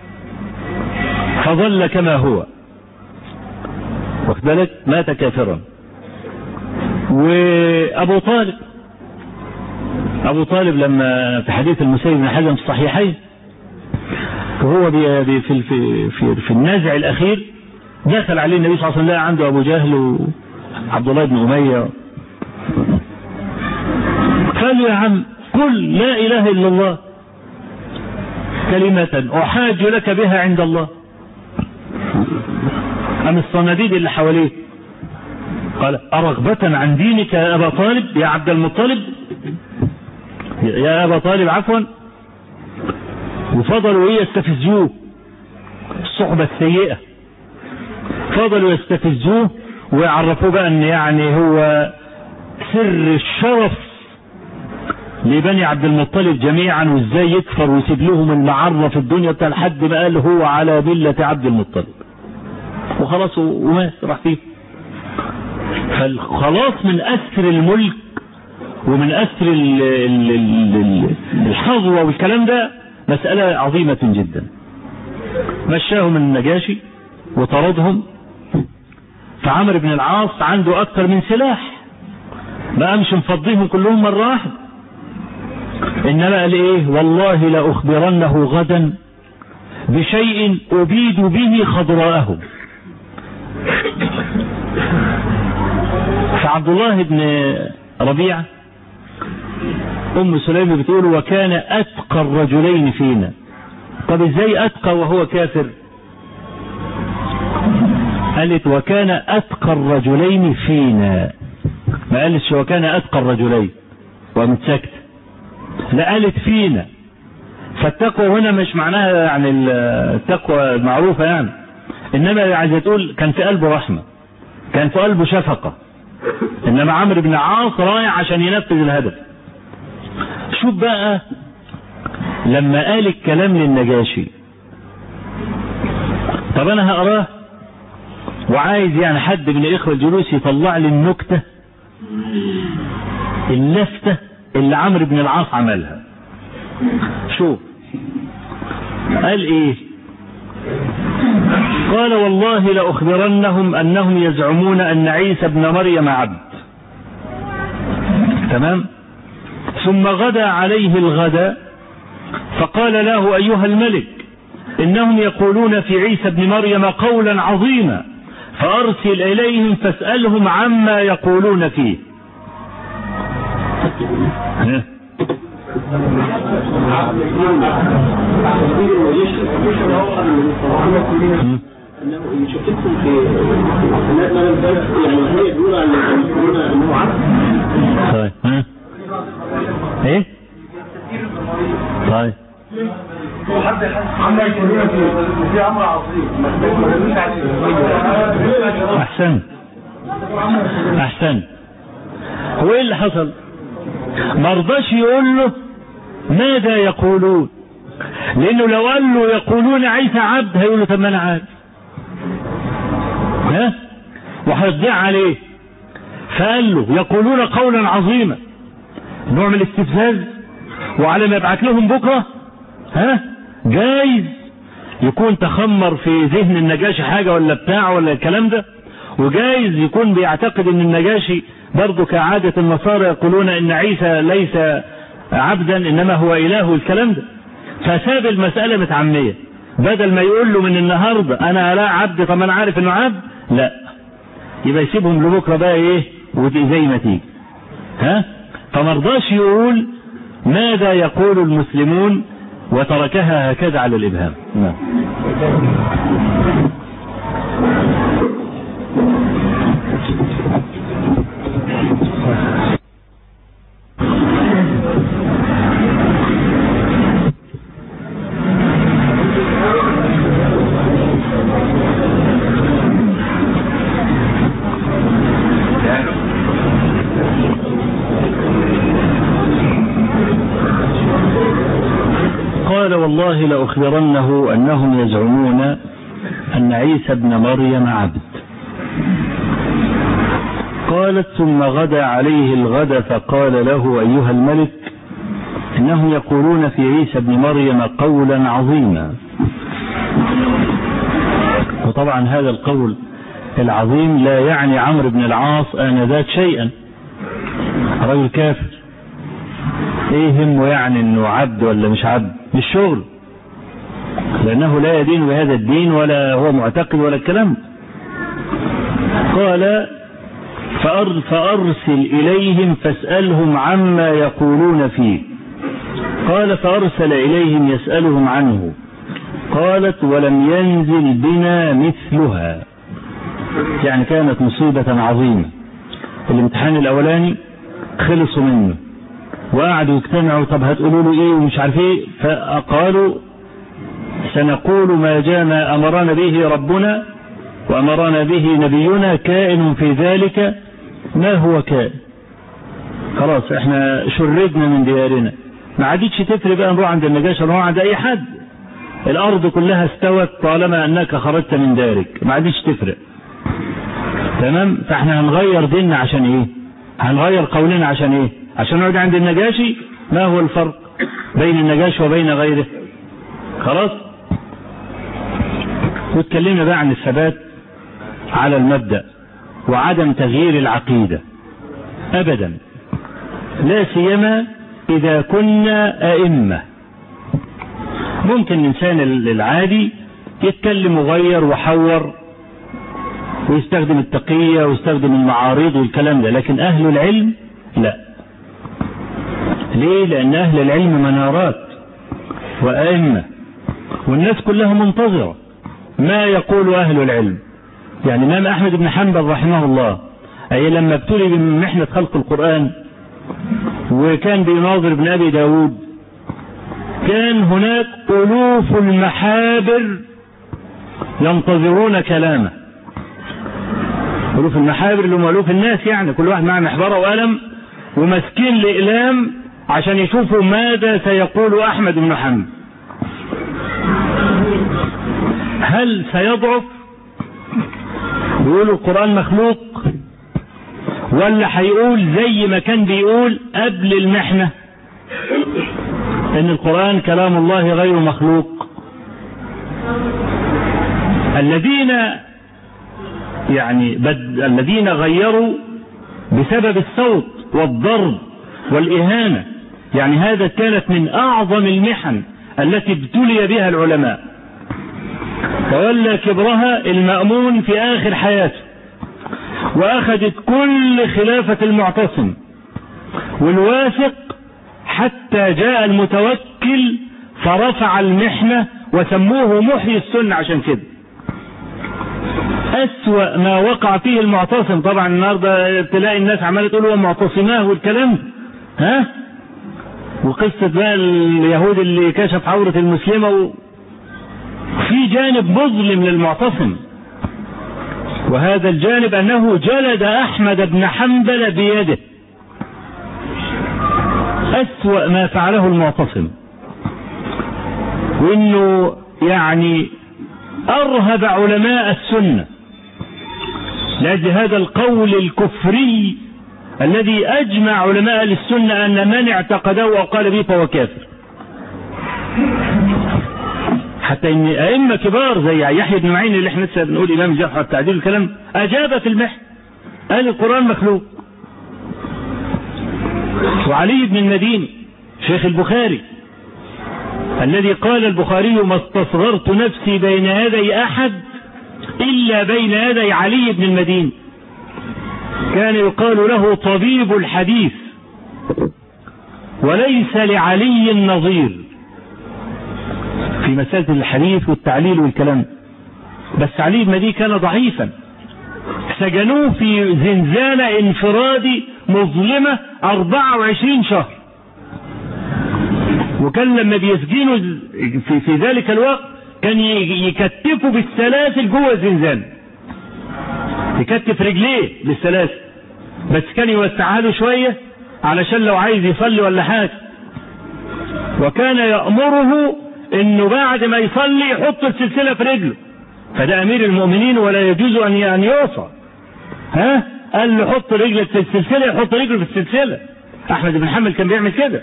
فظل كما هو واخد بالك مات كافرا وابو طالب ابو طالب لما في حديث المسيب بن حزم في الصحيحين وهو بي بي في في في, في النازع الاخير دخل عليه النبي صلى الله عليه وسلم عنده ابو جهل وعبد الله بن اميه قال له يا عم قل لا اله الا الله كلمة احاج لك بها عند الله ام الصناديد اللي حواليه قال أرغبة عن دينك يا أبا طالب يا عبد المطلب يا أبا طالب عفوا وفضلوا ايه يستفزوه الصحبة السيئة فضلوا يستفزوه ويعرفوه بقى ان يعني هو سر الشرف لبني عبد المطلب جميعا وازاي يكفر ويسيب لهم المعرة في الدنيا بتاع لحد ما قال هو على ملة عبد المطلب وخلاص ومات راح فيه فالخلاص من أسر الملك ومن أسر الحظوة والكلام ده مسألة عظيمة جدا مشاهم النجاشي وطردهم فعمر بن العاص عنده أكثر من سلاح ما قامش مفضيهم كلهم مرة واحدة إنما قال إيه والله لأخبرنه غدا بشيء أبيد به خضراءهم فعبد الله بن ربيعة ام سليم بتقول وكان اتقى الرجلين فينا طب ازاي اتقى وهو كافر قالت وكان اتقى الرجلين فينا ما قالتش وكان اتقى الرجلين وقامت ساكته لا قالت فينا فالتقوى هنا مش معناها يعني التقوى المعروفة يعني انما عايزة تقول كان في قلبه رحمة كان في قلبه شفقة انما عمرو بن عاص رايح عشان ينفذ الهدف شوف بقى لما قال الكلام للنجاشي طب انا هقراه وعايز يعني حد من الاخوه الجلوس يطلع لي النكته اللفته اللي عمرو بن العاص عملها شوف قال ايه قال والله لأخبرنهم أنهم يزعمون أن عيسى ابن مريم عبد تمام ثم غدا عليه الغدا فقال له أيها الملك إنهم يقولون في عيسى ابن مريم قولا عظيما فأرسل إليهم فاسألهم عما يقولون فيه انه يشككهم في يعني هي بيقول عن انه عبد طيب ها ايه طيب عما يقولون في امر عظيم احسن احسن هو ايه اللي حصل ما رضاش يقول له ماذا يقولون لانه لو قال له يقولون عيسى عبد هيقول له طب ما انا عارف ها وهيضيع عليه فقال له يقولون قولا عظيما نوع من الاستفزاز وعلى ما يبعت لهم بكره ها جايز يكون تخمر في ذهن النجاشي حاجة ولا بتاع ولا الكلام ده وجايز يكون بيعتقد ان النجاشي برضه كعادة النصارى يقولون ان عيسى ليس عبدا انما هو اله الكلام ده فساب المسألة متعمية بدل ما يقول له من النهاردة انا لا عبد طب انا عارف انه عبد لا يبقى يسيبهم لبكرة بقى ايه ودي زي ما تيجي ها فمرضاش يقول ماذا يقول المسلمون وتركها هكذا على الابهام نعم قال والله لأخبرنه أنهم يزعمون أن عيسى ابن مريم عبد قالت ثم غدا عليه الغد فقال له أيها الملك إنهم يقولون في عيسى ابن مريم قولا عظيما وطبعا هذا القول العظيم لا يعني عمرو بن العاص آنذاك شيئا رجل كافر ايه همه يعني انه عبد ولا مش عبد مش شغل لانه لا يدين بهذا الدين ولا هو معتقد ولا الكلام قال فأر فأرسل إليهم فاسألهم عما يقولون فيه قال فأرسل إليهم يسألهم عنه قالت ولم ينزل بنا مثلها يعني كانت مصيبة عظيمة الامتحان الأولاني خلصوا منه وقعدوا يجتمعوا طب هتقولوا له ايه ومش عارف ايه فقالوا سنقول ما جاء ما امرنا به ربنا وامرنا به نبينا كائن في ذلك ما هو كائن خلاص احنا شردنا من ديارنا ما عادتش تفرق بقى نروح عند النجاشة نروح عند اي حد الارض كلها استوت طالما انك خرجت من دارك ما عادتش تفرق تمام فاحنا هنغير ديننا عشان ايه هنغير قولنا عشان ايه عشان نقعد عند النجاشي ما هو الفرق بين النجاشي وبين غيره خلاص واتكلمنا بقى عن الثبات على المبدأ وعدم تغيير العقيدة ابدا لا سيما اذا كنا ائمة ممكن الانسان العادي يتكلم وغير وحور ويستخدم التقية ويستخدم المعارض والكلام ده لكن اهل العلم لا ليه لان اهل العلم منارات وائمة والناس كلها منتظرة ما يقول اهل العلم يعني الامام احمد بن حنبل رحمه الله اي لما ابتلي بمحنة خلق القرآن وكان بيناظر ابن ابي داود كان هناك الوف المحابر ينتظرون كلامه الوف المحابر اللي هم الوف الناس يعني كل واحد معه محبره وقلم وماسكين الاقلام عشان يشوفوا ماذا سيقول احمد بن حنبل هل سيضعف ويقولوا القرآن مخلوق ولا هيقول زي ما كان بيقول قبل المحنة ان القرآن كلام الله غير مخلوق الذين يعني بد الذين غيروا بسبب الصوت والضرب والإهانة يعني هذا كانت من أعظم المحن التي ابتلي بها العلماء تولى كبرها المأمون في آخر حياته وأخذت كل خلافة المعتصم والواثق حتى جاء المتوكل فرفع المحنة وسموه محيي السنة عشان كده أسوأ ما وقع فيه المعتصم طبعا النهاردة تلاقي الناس عمالة تقول هو معتصماه والكلام ها وقصة بقى اليهود اللي كشف عورة المسلمة و... في جانب مظلم للمعتصم وهذا الجانب أنه جلد أحمد بن حنبل بيده أسوأ ما فعله المعتصم وإنه يعني أرهب علماء السنة لأجل هذا القول الكفري الذي أجمع علماء السنة أن من اعتقده أو قال به فهو كافر حتى ان ائمه كبار زي يحيى بن معين اللي احنا لسه بنقول امام الجرح والتعديل الكلام اجاب في المحن قال القران مخلوق وعلي بن المديني شيخ البخاري الذي قال البخاري ما استصغرت نفسي بين يدي احد الا بين يدي علي بن المديني كان يقال له طبيب الحديث وليس لعلي نظير في مسألة الحديث والتعليل والكلام بس علي بن مدي كان ضعيفا سجنوه في زنزانة انفرادي مظلمة 24 شهر وكان لما بيسجنوا في, في ذلك الوقت كان يكتفوا بالسلاسل جوه الزنزانة يكتف رجليه بالسلاسل بس كان يوسعها له شوية علشان لو عايز يصلي ولا حاجة وكان يأمره انه بعد ما يصلي يحط السلسلة في رجله فده امير المؤمنين ولا يجوز ان ان يوصى ها قال له حط رجلك في السلسلة يحط رجله في السلسلة احمد بن حنبل كان بيعمل كده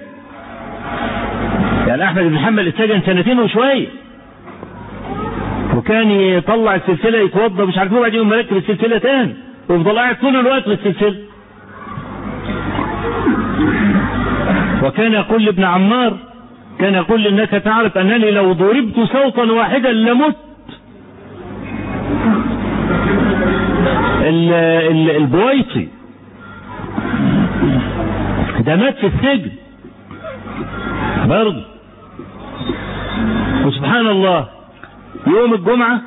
يعني احمد بن حنبل اتسجن سنتين وشوية وكان يطلع السلسلة يتوضى مش عارف وبعدين يقوم مركب السلسلة تاني ويفضل قاعد طول الوقت بالسلسلة وكان يقول لابن عمار كان يقول انك تعرف انني لو ضربت صوتا واحدا لمت ال ال البويطي ده مات في السجن برضه وسبحان الله يوم الجمعة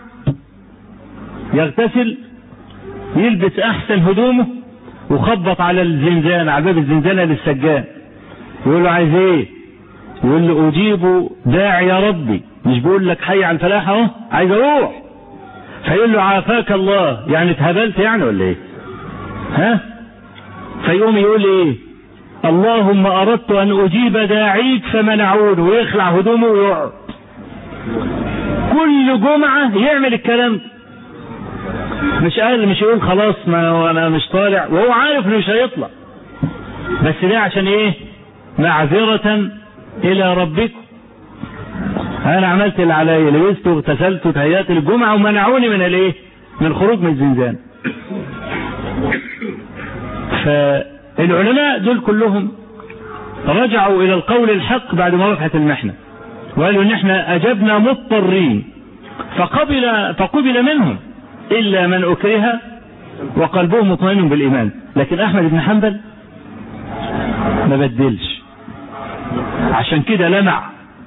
يغتسل يلبس احسن هدومه وخبط على الزنزانة على باب الزنزانة للسجان يقول له عايز ايه يقول له اجيب داعي يا ربي مش بقول لك حي على الفلاح اهو عايز اروح فيقول له عافاك الله يعني اتهبلت يعني ولا ايه ها فيقوم يقول ايه اللهم اردت ان اجيب داعيك فمنعوني ويخلع هدومه ويقعد كل جمعة يعمل الكلام مش قال مش يقول خلاص ما انا مش طالع وهو عارف انه مش هيطلع بس ده عشان ايه معذرة الى ربكم انا عملت اللي عليا لبست واغتسلت وتهيأت للجمعة ومنعوني من الايه من الخروج من الزنزان فالعلماء دول كلهم رجعوا الى القول الحق بعد ما وقعت المحنة وقالوا ان احنا اجبنا مضطرين فقبل فقبل منهم الا من اكره وقلبه مطمئن بالايمان لكن احمد بن حنبل ما بدلش عشان كده لمع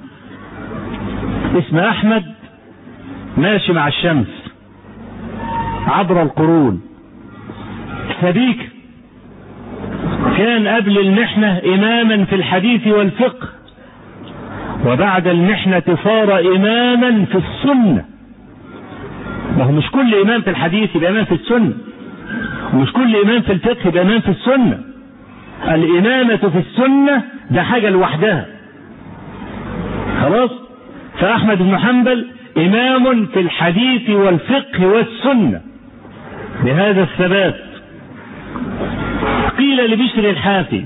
اسم احمد ماشي مع الشمس عبر القرون سبيك كان قبل المحنة اماما في الحديث والفقه وبعد المحنة صار اماما في السنة ما هو مش كل امام في الحديث يبقى امام في السنة ومش كل امام في الفقه يبقى امام في السنة الامامة في السنة ده حاجة لوحدها خلاص فاحمد بن حنبل امام في الحديث والفقه والسنة بهذا الثبات قيل لبشر الحافي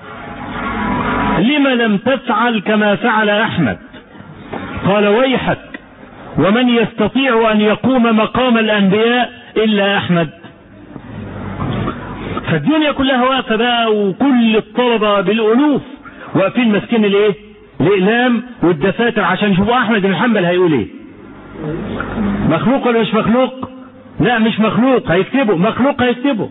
لم لم تفعل كما فعل احمد قال ويحك ومن يستطيع ان يقوم مقام الانبياء الا احمد فالدنيا كلها واقفه بقى وكل الطلبه بالالوف واقفين ماسكين الايه الاقلام والدفاتر عشان يشوفوا احمد بن حنبل هيقول ايه مخلوق ولا مش مخلوق لا مش مخلوق هيكتبه مخلوق هيكتبه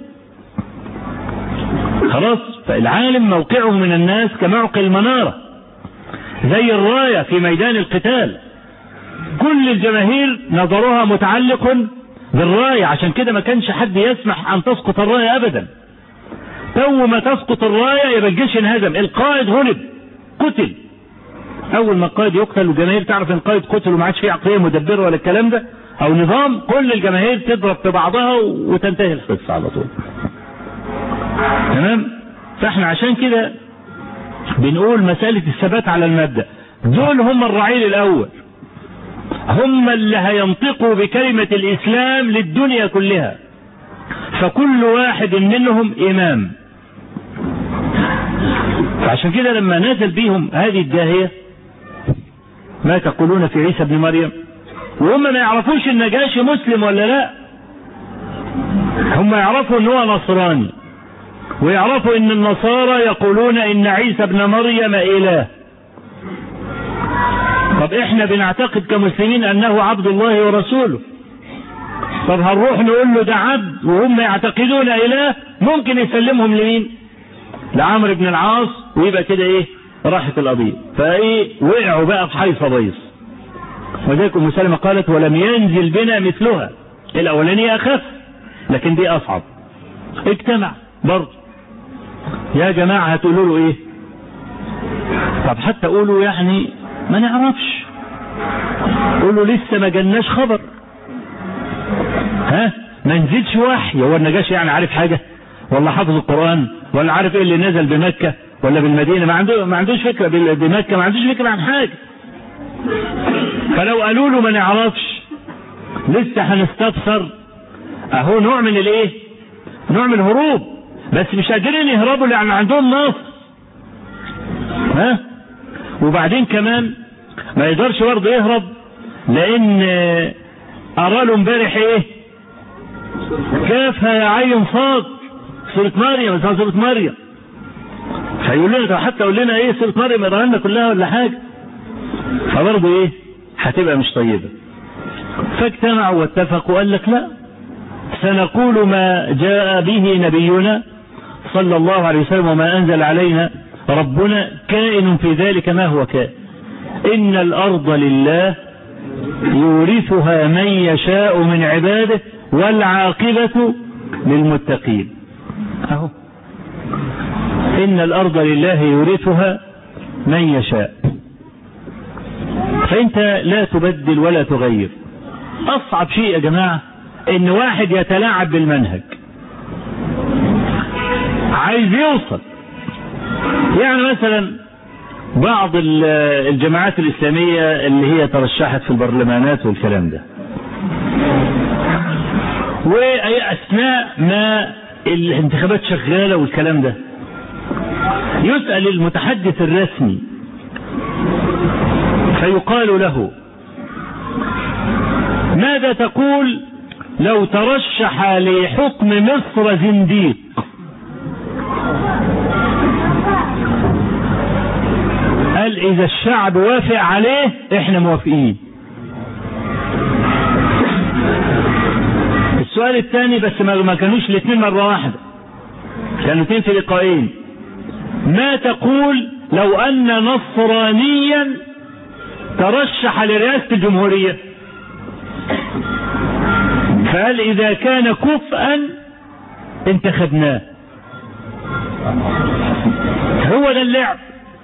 خلاص فالعالم موقعه من الناس كموقع المنارة زي الراية في ميدان القتال كل الجماهير نظرها متعلق بالراية عشان كده ما كانش حد يسمح ان تسقط الراية ابدا تو ما تسقط الراية يبقى الجيش انهزم القائد غلب قتل اول ما القائد يقتل والجماهير تعرف ان القائد قتل وما عادش فيه عقليه مدبره ولا الكلام ده او نظام كل الجماهير تضرب في بعضها وتنتهي القصه على طول تمام فاحنا عشان كده بنقول مسألة الثبات على المبدأ دول هم الرعيل الأول هم اللي هينطقوا بكلمة الإسلام للدنيا كلها فكل واحد منهم إمام فعشان كده لما نزل بيهم هذه الداهية ما تقولون في عيسى ابن مريم وهم ما يعرفوش النجاشي مسلم ولا لا هم يعرفوا ان هو نصراني ويعرفوا ان النصارى يقولون ان عيسى ابن مريم اله طب احنا بنعتقد كمسلمين انه عبد الله ورسوله طب هنروح نقول له ده عبد وهم يعتقدون اله ممكن يسلمهم لمين لعمرو بن العاص ويبقى كده ايه راحت القضيه فايه وقعوا بقى في حيصه بيص وذلك ام سلمة قالت ولم ينزل بنا مثلها الاولانية اخف لكن دي اصعب اجتمع برضه يا جماعة هتقولوا له ايه طب حتى قولوا يعني ما نعرفش قولوا لسه ما جالناش خبر ها ما نزلش وحي هو النجاشي يعني عارف حاجة ولا حافظ القرآن ولا عارف ايه اللي نزل بمكة ولا بالمدينة ما عنده ما عندوش فكرة بمكة ما عندوش فكرة عن حاجة فلو قالوا له ما نعرفش لسه هنستفسر اهو نوع من الايه نوع من الهروب بس مش قادرين يهربوا لان عندهم نص ها وبعدين كمان ما يقدرش برضه يهرب لان ارى له امبارح ايه كافها يا عين صاد سورة مريم مثلا سورة مريم هيقول لنا حتى يقول لنا ايه سورة مريم اقراها لنا كلها ولا حاجة فبرضه ايه هتبقى مش طيبة فاجتمعوا واتفقوا قال لك لا سنقول ما جاء به نبينا صلى الله عليه وسلم وما أنزل علينا ربنا كائن في ذلك ما هو كائن إن الأرض لله يورثها من يشاء من عباده والعاقبة للمتقين أهو إن الأرض لله يورثها من يشاء فأنت لا تبدل ولا تغير أصعب شيء يا جماعة إن واحد يتلاعب بالمنهج عايز يوصل يعني مثلا بعض الجماعات الإسلامية اللي هي ترشحت في البرلمانات والكلام ده وأثناء ما الانتخابات شغالة والكلام ده يسأل المتحدث الرسمي فيقال له ماذا تقول لو ترشح لحكم مصر زنديق قال اذا الشعب وافق عليه احنا موافقين السؤال الثاني بس ما كانوش الاثنين مرة واحدة كانوا اثنين في لقاءين ما تقول لو ان نصرانيا ترشح لرئاسة الجمهورية فقال اذا كان كفءا انتخبناه هو ده اللعب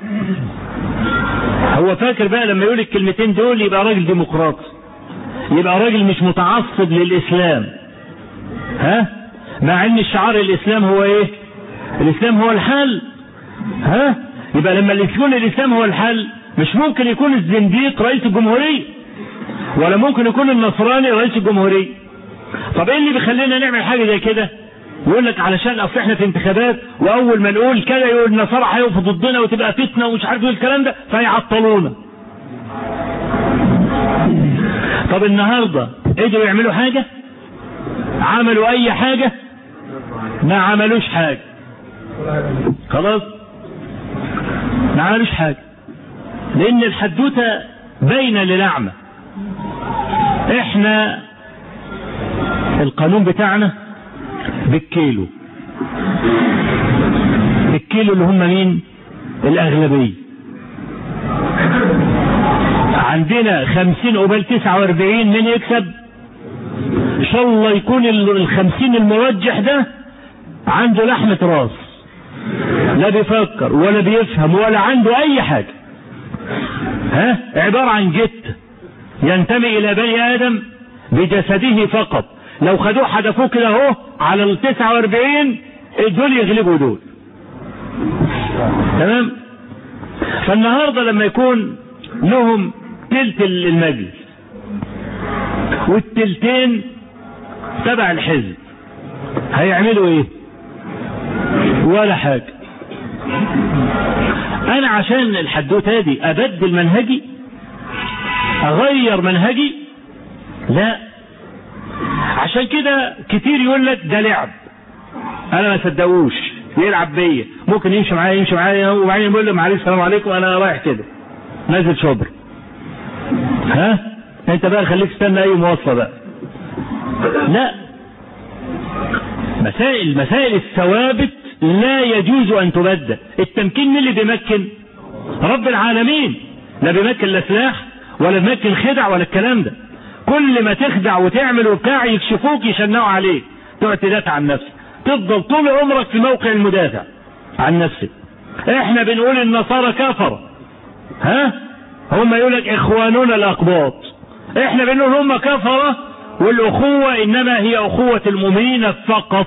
هو فاكر بقى لما يقول الكلمتين دول يبقى راجل ديمقراطي يبقى راجل مش متعصب للاسلام ها مع ان شعار الاسلام هو ايه الاسلام هو الحل ها يبقى لما يكون الاسلام هو الحل مش ممكن يكون الزنديق رئيس الجمهورية ولا ممكن يكون النصراني رئيس الجمهورية طب ايه اللي بيخلينا نعمل حاجة زي كده يقول لك علشان اصل احنا في انتخابات واول ما نقول كده يقول النصارى هيقفوا ضدنا وتبقى فتنه ومش عارف ايه الكلام ده فيعطلونا طب النهارده قدروا يعملوا حاجه عملوا اي حاجه ما عملوش حاجه خلاص ما عملوش حاجه لان الحدوته باينه للأعمى احنا القانون بتاعنا بالكيلو بالكيلو اللي هم مين الاغلبية عندنا خمسين قبال تسعة واربعين من يكسب ان شاء الله يكون الخمسين المرجح ده عنده لحمة راس لا بيفكر ولا بيفهم ولا عنده اي حاجة ها عبارة عن جت ينتمي الى بني ادم بجسده فقط لو خدوه حدفوه كده اهو على ال 49 دول يغلبوا دول تمام فالنهارده لما يكون لهم تلت المجلس والتلتين تبع الحزب هيعملوا ايه ولا حاجة انا عشان الحدوته دي ابدل منهجي اغير منهجي لا عشان كده كتير يقول لك ده لعب انا ما صدقوش يلعب بيا ممكن يمشي معايا يمشي معايا وبعدين يقول له معلش السلام عليكم انا رايح كده نازل شبر ها انت بقى خليك تستنى اي مواصله بقى لا مسائل مسائل الثوابت لا يجوز ان تبدل التمكين من اللي بيمكن رب العالمين لا بيمكن لا سلاح ولا تمكن خدع ولا الكلام ده كل ما تخدع وتعمل وبتاع يكشفوك يشنعوا عليك تقعد تدافع عن نفسك تفضل طول عمرك في موقع المدافع عن نفسك احنا بنقول النصارى كفر ها هم يقول لك اخواننا الاقباط احنا بنقول هم كفرة والاخوة انما هي اخوة المؤمنين فقط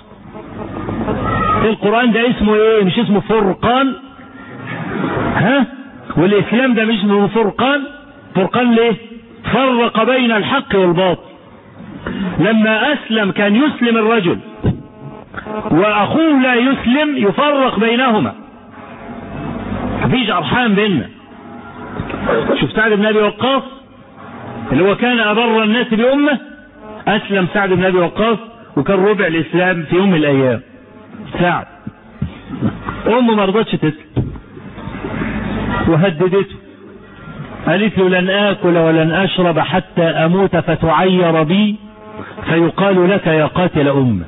القرآن ده اسمه ايه مش اسمه فرقان ها والاسلام ده مش اسمه فرقان فرقان ليه فرق بين الحق والباطل لما اسلم كان يسلم الرجل واخوه لا يسلم يفرق بينهما مفيش ارحام بيننا شوف سعد بن ابي وقاص اللي هو كان ابر الناس بامه اسلم سعد بن ابي وقاص وكان ربع الاسلام في يوم من الايام سعد امه ما رضتش تسلم وهددته قالت له لن اكل ولن اشرب حتى اموت فتعير بي فيقال لك يا قاتل امه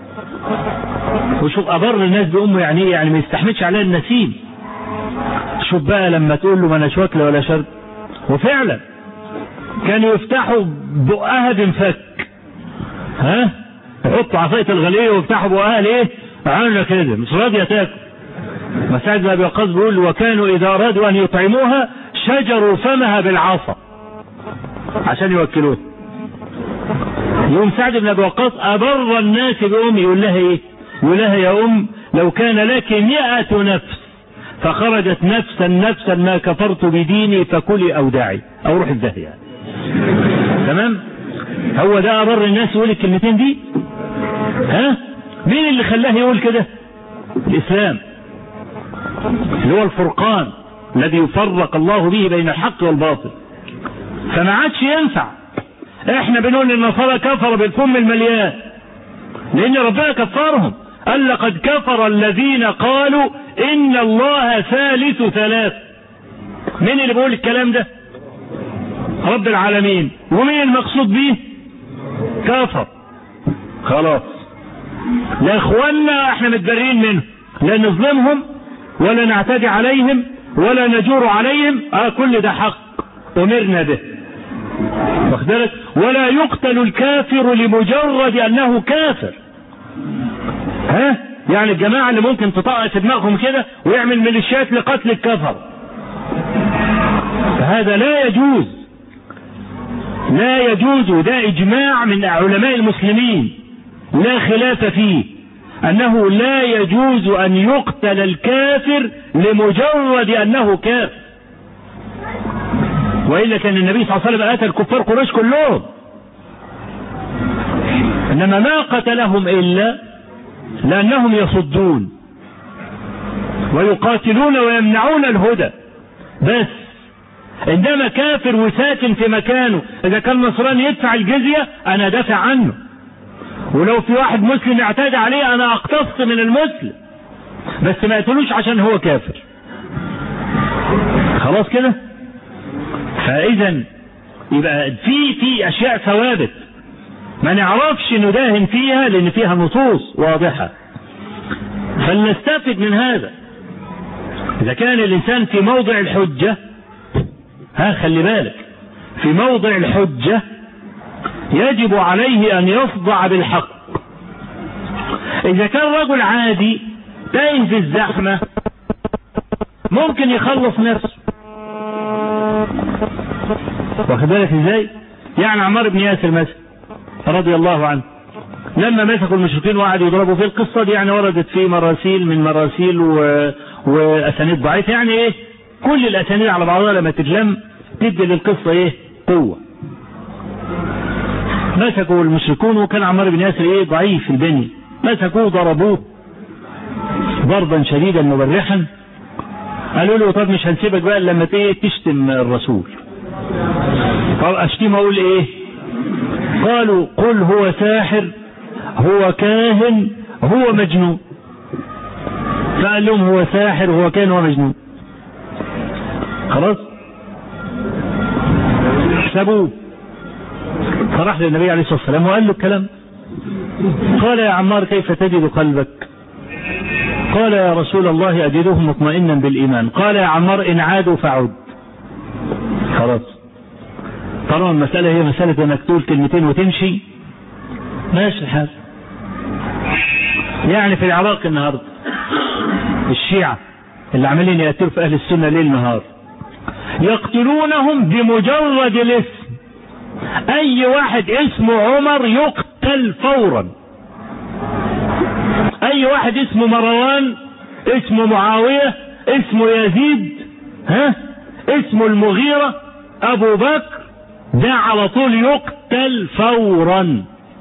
وشوف ابر الناس بامه يعني ايه يعني ما يستحملش عليها النسيم شوف بقى لما تقول له ما اناش واكله ولا شرب وفعلا كانوا يفتحوا بقها بنفك ها يحطوا عصايه الغليه ويفتحوا بقها ليه عامله كده مش راضيه تاكل مساعد بن ابي وقاص بيقول وكانوا اذا ارادوا ان يطعموها شجروا فمها بالعصا عشان يوكلوها يوم سعد بن ابي وقاص ابر الناس بامي يقول لها ايه يقول لها يا ام لو كان لك مئة نفس فخرجت نفسا نفسا ما كفرت بديني فكلي او دعي او روح الدهية تمام هو ده ابر الناس يقول الكلمتين دي ها مين اللي خلاه يقول كده الاسلام اللي هو الفرقان الذي يفرق الله به بين الحق والباطل فما عادش ينفع احنا بنقول النصارى كفر بالفم المليان لان ربنا كفرهم قال لقد كفر الذين قالوا ان الله ثالث ثلاث مين اللي بيقول الكلام ده رب العالمين ومين المقصود به كفر خلاص لا اخوانا احنا متبرئين منهم لا نظلمهم ولا نعتدي عليهم ولا نجور عليهم اه كل ده حق امرنا به واخدلك ولا يقتل الكافر لمجرد انه كافر ها يعني الجماعة اللي ممكن تطقس في دماغهم كده ويعمل ميليشيات لقتل الكفر فهذا لا يجوز لا يجوز وده اجماع من علماء المسلمين لا خلاف فيه انه لا يجوز ان يقتل الكافر لمجرد انه كافر والا كان النبي صلى الله عليه وسلم قتل كفار قريش كلهم انما ما قتلهم الا لانهم يصدون ويقاتلون ويمنعون الهدى بس عندما كافر وساكن في مكانه اذا كان نصراني يدفع الجزية انا دافع عنه ولو في واحد مسلم اعتدى عليه انا اقتص من المسلم بس ما يقتلوش عشان هو كافر خلاص كده فاذا يبقى في في اشياء ثوابت ما نعرفش نداهن فيها لان فيها نصوص واضحة فلنستفد من هذا اذا كان الانسان في موضع الحجة ها خلي بالك في موضع الحجة يجب عليه ان يصدع بالحق اذا كان رجل عادي تايه في الزحمة ممكن يخلص نفسه واخد بالك ازاي يعني عمار بن ياسر مثلا رضي الله عنه لما مسكوا المشركين وقعدوا يضربوا في القصة دي يعني وردت في مراسيل من مراسيل و... واسانيد ضعيفة يعني ايه كل الاسانيد على بعضها لما تتلم تدي للقصة ايه قوة مسكوا المشركون وكان عمار بن ياسر ايه ضعيف البني مسكوه ضربوه ضربا شديدا مبرحا قالوا له طب مش هنسيبك بقى لما ايه تشتم الرسول طب اشتم اقول ايه قالوا قل هو ساحر هو كاهن هو مجنون فقال لهم هو ساحر هو كاهن هو مجنون خلاص سابوه فراح للنبي عليه الصلاة والسلام وقال له الكلام قال يا عمار كيف تجد قلبك قال يا رسول الله أجده مطمئنا بالإيمان قال يا عمار إن عادوا فعد خلاص طالما المسألة هي مسألة انك تقول كلمتين وتمشي ماشي الحال يعني في العراق النهاردة الشيعة اللي عمالين يقتلوا في اهل السنة ليل نهار يقتلونهم بمجرد الاسم اي واحد اسمه عمر يقتل فورا اي واحد اسمه مروان اسمه معاوية اسمه يزيد ها اسمه المغيرة ابو بكر ده على طول يقتل فورا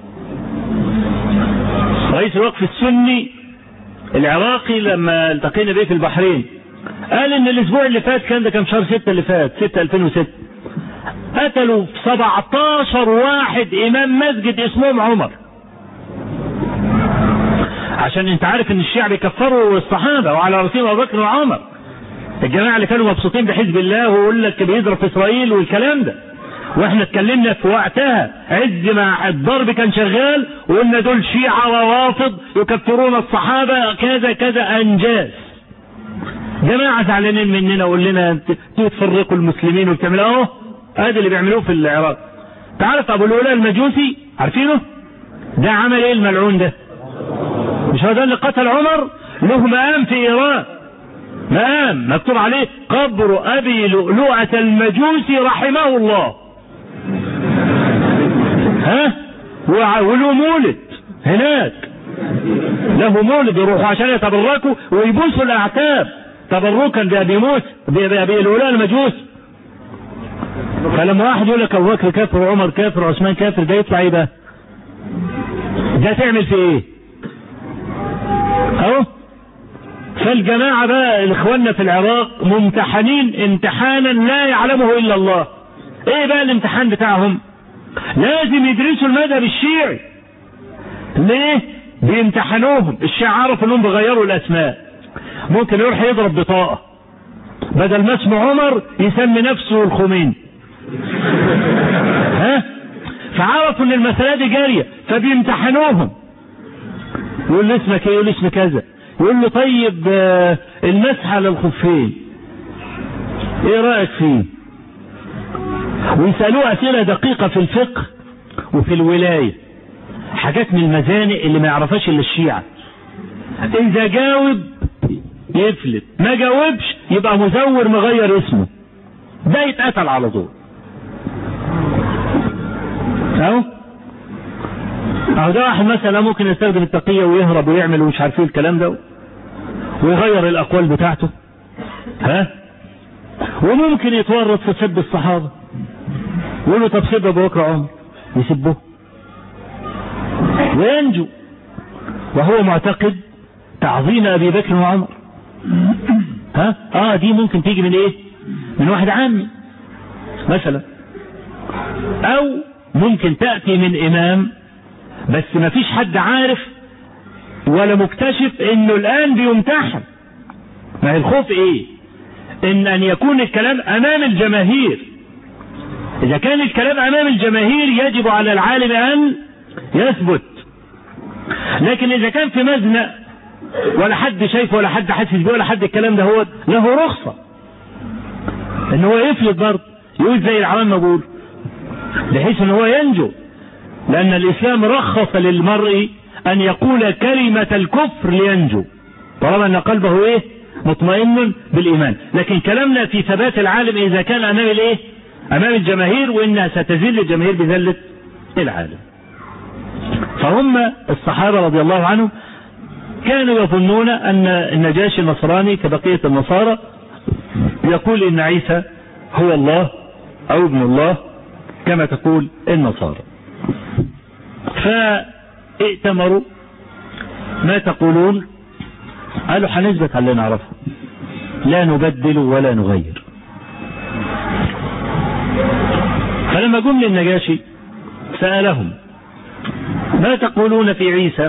رئيس الوقف السني العراقي لما التقينا به في البحرين قال ان الاسبوع اللي فات كان ده كان شهر 6 اللي فات 6 2006 قتلوا 17 واحد امام مسجد اسمهم عمر عشان انت عارف ان الشيعة بيكفروا الصحابة وعلى رسول ابو بكر وعمر الجماعة اللي كانوا مبسوطين بحزب الله ويقول لك بيضرب في اسرائيل والكلام ده واحنا اتكلمنا في وقتها عز ما الضرب كان شغال وقلنا دول شيعة روافض يكفرون الصحابة كذا كذا انجاز جماعة زعلانين مننا وقول لنا تفرقوا المسلمين وبتعملوا اهو ادي اللي بيعملوه في العراق تعرف ابو الاولى المجوسي عارفينه ده عمل ايه الملعون ده مش هو ده اللي قتل عمر له مقام في ايران مقام مكتوب عليه قبر ابي لؤلؤة المجوسي رحمه الله ها وله مولد هناك له مولد يروحوا عشان يتبركوا ويبوسوا الاعتاب تبركا بابي موسى بابي لؤلؤة المجوسي فلما واحد يقول لك ابو بكر كافر وعمر كافر وعثمان كافر ده يطلع ايه ده؟ ده تعمل في ايه؟ اهو فالجماعة بقى اخواننا في العراق ممتحنين امتحانا لا يعلمه الا الله ايه بقى الامتحان بتاعهم لازم يدرسوا المذهب الشيعي ليه بيمتحنوهم الشيعة عرفوا انهم بيغيروا الاسماء ممكن يروح يضرب بطاقة بدل ما اسمه عمر يسمي نفسه الخميني ها فعرفوا ان المسألة دي جارية فبيمتحنوهم يقول له اسمك ايه يقول اسم كذا يقول له طيب آه المسح على الخفين ايه رأيك فيه ويسألوه اسئلة دقيقة في الفقه وفي الولاية حاجات من المزانق اللي ما يعرفهاش الا الشيعة اذا جاوب يفلت ما جاوبش يبقى مزور مغير اسمه ده يتقتل على طول اهو اهو ده واحد مثلا ممكن يستخدم التقية ويهرب ويعمل ومش عارف ايه الكلام ده ويغير الاقوال بتاعته ها وممكن يتورط في سب الصحابة يقول له طب سب ابو بكر عمر يسبه وينجو وهو معتقد تعظيم ابي بكر وعمر ها اه دي ممكن تيجي من ايه من واحد عامي مثلا او ممكن تأتي من امام بس ما فيش حد عارف ولا مكتشف انه الان بيمتحن ما هي الخوف ايه ان ان يكون الكلام امام الجماهير اذا كان الكلام امام الجماهير يجب على العالم ان يثبت لكن اذا كان في مزنق ولا حد شايفه ولا حد حاسس بيه ولا حد الكلام ده هو له رخصة ان هو يفلت برضه يقول زي العوام ما بيقول بحيث ان هو ينجو لان الاسلام رخص للمرء ان يقول كلمة الكفر لينجو طالما ان قلبه ايه مطمئن بالايمان لكن كلامنا في ثبات العالم اذا كان امام الايه امام الجماهير وانها ستذل الجماهير بذلة العالم فهم الصحابة رضي الله عنهم كانوا يظنون ان النجاشي النصراني كبقية النصارى يقول ان عيسى هو الله او ابن الله كما تقول النصارى فائتمروا ما تقولون قالوا هنثبت على اللي نعرفه لا نبدل ولا نغير فلما جم للنجاشي سألهم ما تقولون في عيسى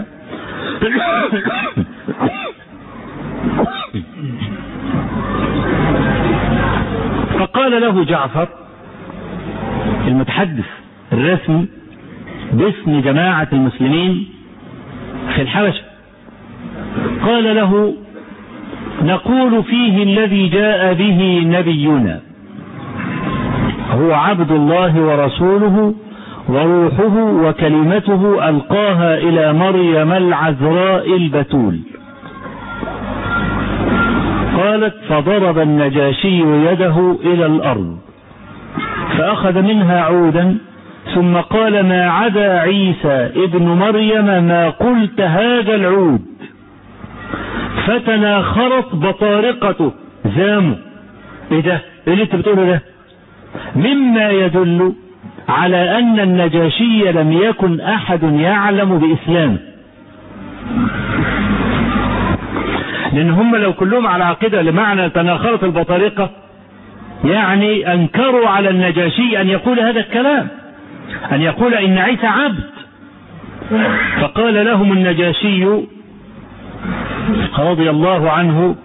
فقال له جعفر المتحدث الرسمي باسم جماعة المسلمين في الحبشة قال له نقول فيه الذي جاء به نبينا هو عبد الله ورسوله وروحه وكلمته ألقاها إلى مريم العذراء البتول قالت فضرب النجاشي يده إلى الأرض فأخذ منها عودا ثم قال ما عدا عيسى ابن مريم ما قلت هذا العود فتناخرت بطارقته زامه ايه ده ايه اللي انت بتقوله ده مما يدل على ان النجاشي لم يكن احد يعلم باسلامه لان هم لو كلهم على عقيده لمعنى تناخرت البطارقه يعني انكروا على النجاشي ان يقول هذا الكلام ان يقول ان عيسى عبد فقال لهم النجاشي رضي الله عنه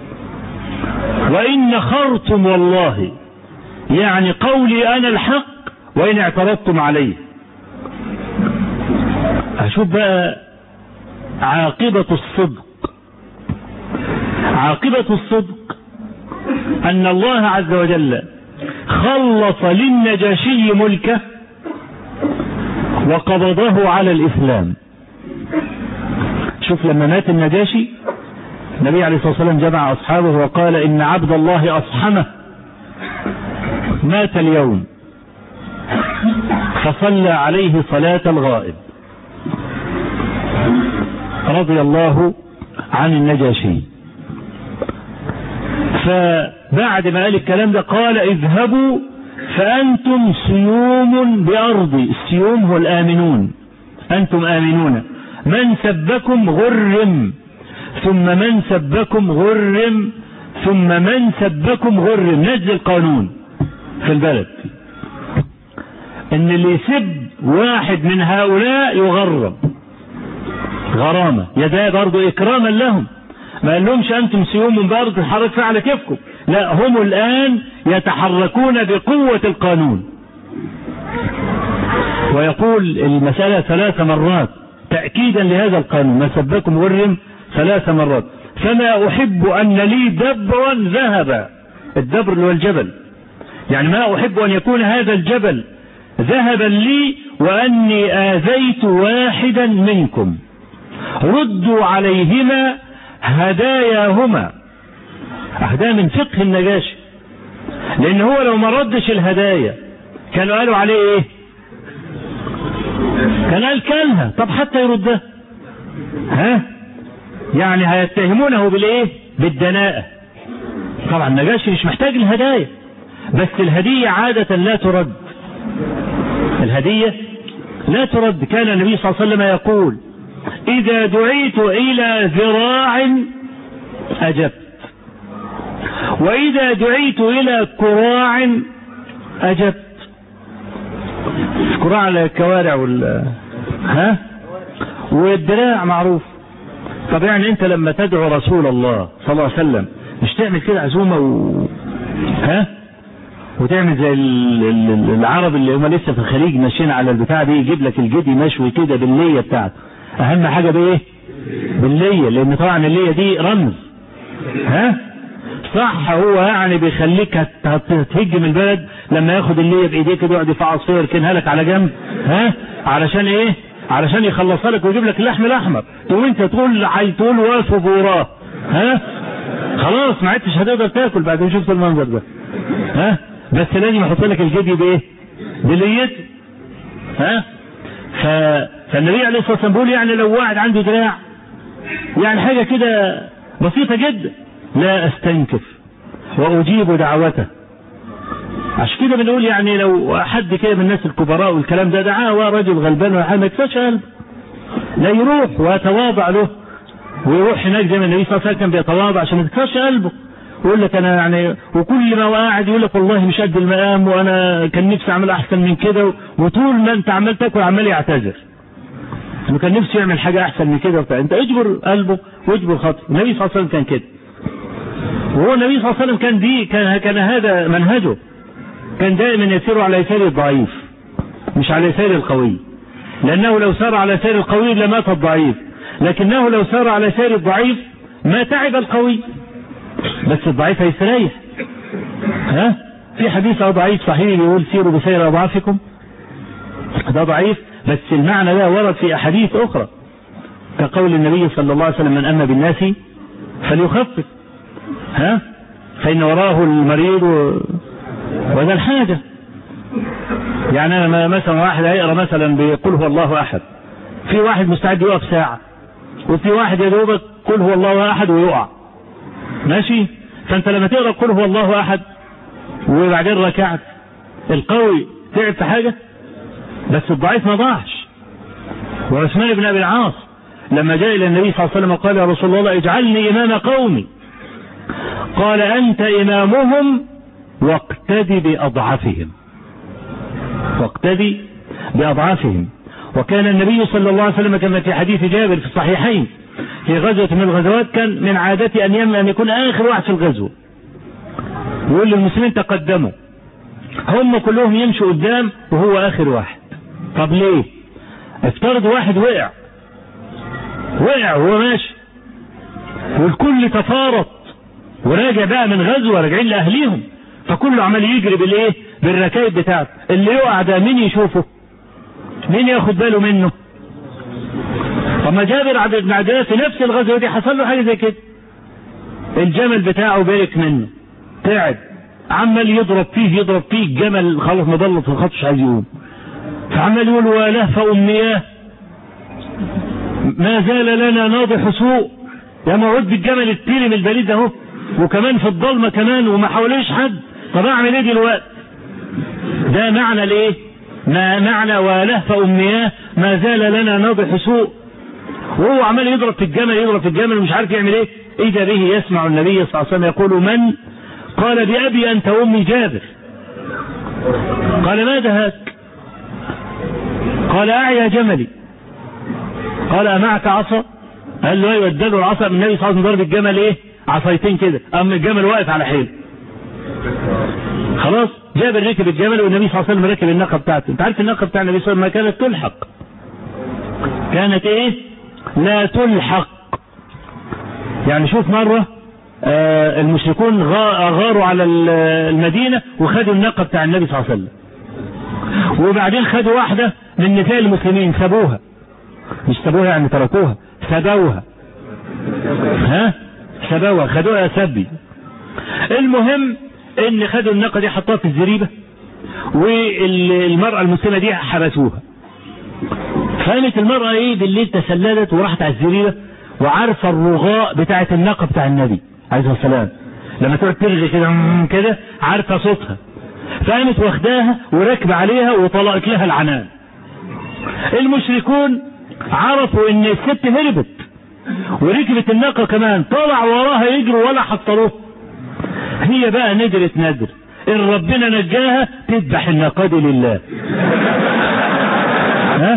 وإن نخرتم والله يعني قولي أنا الحق وإن اعترضتم عليه أشوف بقى عاقبة الصدق عاقبة الصدق أن الله عز وجل خلص للنجاشي ملكه وقبضه على الإسلام شوف لما مات النجاشي النبي عليه الصلاة والسلام جمع أصحابه وقال إن عبد الله أصحمه مات اليوم فصلى عليه صلاة الغائب رضي الله عن النجاشي فبعد ما قال الكلام ده قال اذهبوا فأنتم سيوم بأرضي السيوم هو الآمنون أنتم آمنون من سبكم غرم ثم من سبكم غرم ثم من سبكم غرم نزل قانون في البلد ان اللي يسب واحد من هؤلاء يغرم غرامة يدا برضو اكراما لهم ما قال لهمش انتم سيوم من بارد تتحركوا على كيفكم لا هم الان يتحركون بقوة القانون ويقول المسألة ثلاث مرات تأكيدا لهذا القانون ما سبكم غرم ثلاث مرات فما أحب أن لي دبرا ذهبا الدبر اللي هو الجبل يعني ما أحب أن يكون هذا الجبل ذهبا لي وأني آذيت واحدا منكم ردوا عليهما هداياهما هدايا من فقه النجاشي لأن هو لو ما ردش الهدايا كانوا قالوا عليه إيه كان قال كلها طب حتى يردها ها يعني هيتهمونه بالايه بالدناءة طبعا النجاشي مش محتاج الهدايا بس الهدية عادة لا ترد الهدية لا ترد كان النبي صلى الله عليه وسلم يقول إذا دعيت إلى ذراع أجبت وإذا دعيت إلى كراع أجبت كراع الكوارع وال ها والدراع معروف طب يعني انت لما تدعو رسول الله صلى الله عليه وسلم مش تعمل كده عزومة و... ها وتعمل زي ال- ال- العرب اللي هم لسه في الخليج ماشيين على البتاع دي يجيب لك الجدي مشوي كده باللية بتاعته اهم حاجة بايه باللية لان طبعا اللية دي رمز ها صح هو يعني بيخليك هت- هت- تهجم البلد لما ياخد اللية بايديه كده يقعد يفعص فيها يركنها لك على جنب ها علشان ايه علشان يخلصها لك ويجيب لك اللحم الاحمر تقوم انت تقول عايز تقول واقف بوراه ها خلاص ما عدتش هتقدر تاكل بعد ما شفت المنظر ده ها بس لازم يحط لك الجدي بايه بليته ها ف... فالنبي عليه الصلاه والسلام بيقول يعني لو واحد عنده دراع يعني حاجه كده بسيطه جدا لا استنكف واجيب دعوته عشان كده بنقول يعني لو حد كده من الناس الكبراء والكلام ده دعاه رجل غلبان ولا حاجه ما يكفاش قلبه لا يروح ويتواضع له ويروح هناك زي ما النبي صلى الله عليه وسلم كان بيتواضع عشان ما تكفاش قلبه ويقول لك انا يعني وكل ما هو قاعد يقول لك والله مش قد المقام وانا كان نفسي اعمل احسن من كده وطول ما انت عمال تاكل عمال يعتذر انه كان نفسه يعمل حاجه احسن من كده وبتاع انت اجبر قلبه واجبر خاطره النبي صلى الله عليه وسلم كان كده وهو النبي صلى الله عليه وسلم كان دي كان كان هذا منهجه كان دائما يسير على يسار الضعيف مش على يسار القوي لأنه لو سار على يسار القوي لمات الضعيف لكنه لو سار على يسار الضعيف ما تعب القوي بس الضعيف هيستريح ها في حديث اه ضعيف صحيح يقول سيروا بسير اضعافكم ده ضعيف بس المعنى ده ورد في احاديث اخرى كقول النبي صلى الله عليه وسلم من أما بالناس فليخفف ها فإن وراه المريض و... وذا الحاجة يعني أنا مثلا واحد هيقرا مثلا بيقول هو الله أحد في واحد مستعد يقف ساعة وفي واحد يا دوبك قل هو الله أحد ويقع ماشي فأنت لما تقرا قل هو الله أحد وبعدين ركعت القوي تعب في حاجة بس الضعيف ما ضاعش وعثمان بن أبي العاص لما جاء إلى النبي صلى الله عليه وسلم قال يا رسول الله اجعلني إمام قومي قال أنت إمامهم واقتدي بأضعافهم واقتدي بأضعافهم وكان النبي صلى الله عليه وسلم كما في حديث جابر في الصحيحين في غزوة من الغزوات كان من عادته أن يمنع أن يكون آخر واحد في الغزوة يقول للمسلمين تقدموا هم كلهم يمشوا قدام وهو آخر واحد طب ليه افترض واحد وقع وقع وهو ماشي والكل تفارط وراجع بقى من غزوة راجعين لأهليهم فكله عمال يجري بالايه بالركائب بتاعته اللي يقع ده مين يشوفه مين ياخد باله منه طب جابر عبد بن عبد في نفس الغزوة دي حصل له حاجة زي كده الجمل بتاعه بيرك منه تعب عمال يضرب فيه يضرب فيه الجمل خلاص مضلط في الخط مش عايز يقوم فعمال يقول ولهف أمياه ما زال لنا ناضح سوء يا موعود بالجمل التيري من البريد اهو وكمان في الضلمه كمان وما حواليش حد طب اعمل ايه دلوقتي ده معنى الايه ما معنى ولهف امنياه ما زال لنا ناضح سوء وهو عمال يضرب في الجمل يضرب في الجمل ومش عارف يعمل ايه اذا به يسمع النبي صلى الله عليه وسلم يقول من قال بأبي أنت أمي جابر قال ماذا هاك قال أعيا جملي قال أمعك عصا قال له ايوه اداله العصا من النبي صلى الله عليه وسلم ضرب الجمل ايه عصايتين كده اما الجمل واقف على حيله خلاص جابر ركب الجمل والنبي صلى الله عليه وسلم ركب الناقه بتاعته انت عارف الناقه بتاع النبي صلى الله عليه وسلم ما كانت تلحق كانت ايه لا تلحق يعني شوف مره آه المشركون غاروا على المدينه وخدوا الناقه بتاع النبي صلى الله عليه وسلم وبعدين خدوا واحده من نساء المسلمين سابوها مش سابوها يعني تركوها سبوها ها سبوها خدوها سبي المهم ان خدوا الناقه دي حطوها في الزريبه والمراه المسلمه دي حبسوها قامت المراه ايه بالليل تسللت وراحت على الزريبه وعارفه الرغاء بتاعه الناقه بتاع النبي عليه الصلاه والسلام لما تقعد ترغي كده كده عارفه صوتها فقامت واخداها وراكبه عليها وطلقت لها العنان المشركون عرفوا ان الست هربت وركبت الناقة كمان طلع وراها يجروا ولا حصلوه هي بقى ندرت ندر ان ربنا نجاها تذبح الناقة دي لله ها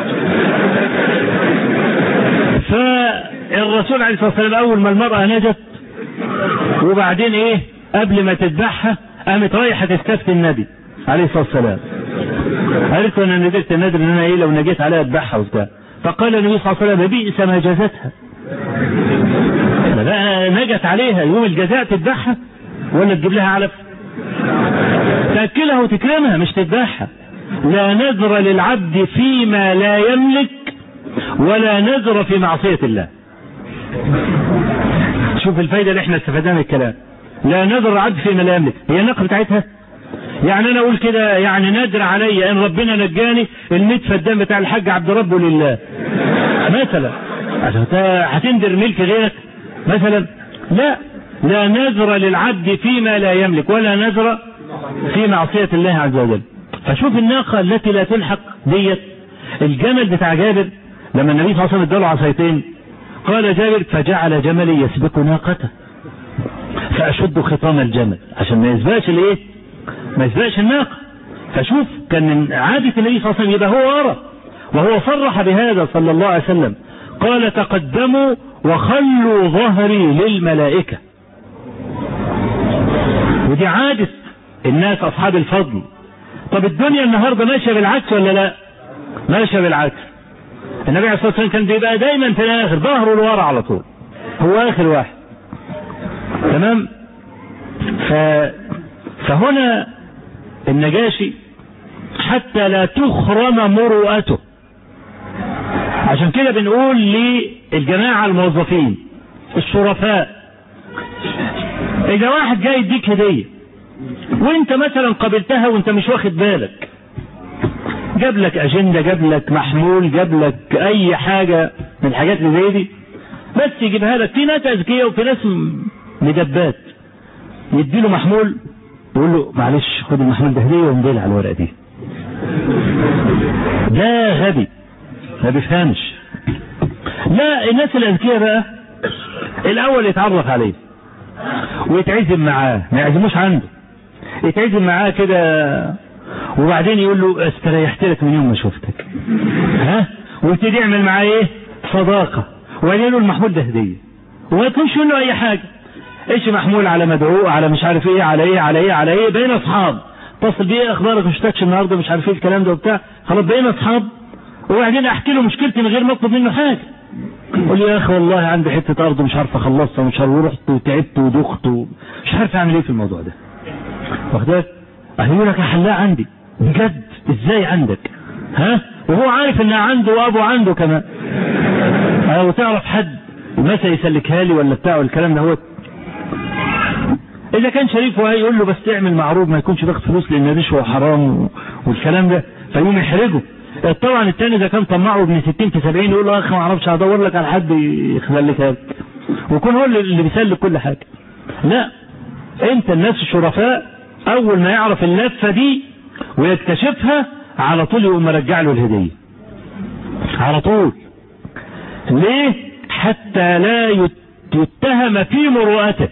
فالرسول عليه الصلاة والسلام اول ما المرأة نجت وبعدين ايه قبل ما تذبحها قامت رايحة تستفتي النبي عليه الصلاة والسلام عرفت انا ندرت النادر ان انا ايه لو نجيت عليها اذبحها وبتاع فقال النبي صلى الله عليه وسلم بئس ما جازتها بقى نجت عليها يوم الجزاء تذبحها ولا تجيب لها علف تاكلها وتكرمها مش تذبحها لا نذر للعبد فيما لا يملك ولا نذر في معصية الله شوف الفايدة اللي احنا استفدناها من الكلام لا نذر العبد فيما لا يملك هي النقل بتاعتها يعني انا اقول كده يعني نادر عليا ان ربنا نجاني الميت فدان بتاع الحاج عبد ربه لله مثلا عشان هتندر ملك غيرك مثلا لا لا نذر للعبد فيما لا يملك ولا نذر في معصية الله عز وجل فشوف الناقة التي لا تلحق ديت الجمل بتاع جابر لما النبي صلى الله عليه وسلم اداله عصايتين قال جابر فجعل جملي يسبق ناقته فاشد خطام الجمل عشان ما يسبقش الايه ما يسبقش الناقة فشوف كان من عادة النبي صلى الله عليه وسلم يبقى هو ورا وهو صرح بهذا صلى الله عليه وسلم قال تقدموا وخلوا ظهري للملائكة ودي عادة الناس أصحاب الفضل طب الدنيا النهاردة ماشية بالعكس ولا لا ماشية بالعكس النبي عليه الصلاة والسلام كان بيبقى دايما في الآخر ظهره لورا على طول هو آخر واحد تمام ف فهنا النجاشي حتى لا تخرم مروءته عشان كده بنقول للجماعة الموظفين الشرفاء إذا واحد جاي يديك هدية وانت مثلا قابلتها وانت مش واخد بالك جاب لك أجندة جاب لك محمول جاب لك أي حاجة من الحاجات اللي زي دي بس يجيبها لك في ناس أذكياء وفي ناس مدبات يدي له محمول يقول له معلش خد المحمول ده هدية وامضي على الورقة دي ده غبي ما بيفهمش لا الناس الاذكياء بقى الاول يتعرف عليه ويتعزم معاه ما يعزموش عنده يتعزم معاه كده وبعدين يقول له استريحت لك من يوم ما شفتك ها ويبتدي يعمل معاه ايه صداقه وبعدين يقول له المحمول ده هديه وما يطلبش منه اي حاجه ايش محمول على مدعو على مش عارف ايه على ايه على ايه على ايه بين اصحاب اتصل بيه اخبارك مش تاكش النهارده مش عارف ايه الكلام ده وبتاع خلاص بقينا اصحاب وبعدين احكي له مشكلتي من غير ما اطلب منه حاجه قول لي يا اخي والله عندي حته ارض مش عارف اخلصها ومش عارف ورحت وتعبت ودخت مش عارف اعمل ايه في الموضوع ده واخدك هيقول لك يا حلاق عندي بجد ازاي عندك ها وهو عارف ان عنده وابو عنده كمان او تعرف حد مثلا يسلكها لي ولا بتاع الكلام ده هو اذا كان شريف هيقول له بس تعمل معروف ما يكونش باخد فلوس لان رشوه حرام والكلام ده فيقوم يحرجه طبعا التاني اذا كان طمعه ابن 60 في 70 يقول له يا اخي ما اعرفش هدور لك على حد يخليك ويكون هو اللي بيسلك كل حاجه لا انت الناس الشرفاء اول ما يعرف اللفه دي ويكتشفها على طول يقوم مرجع له الهديه على طول ليه حتى لا يتهم في مروءته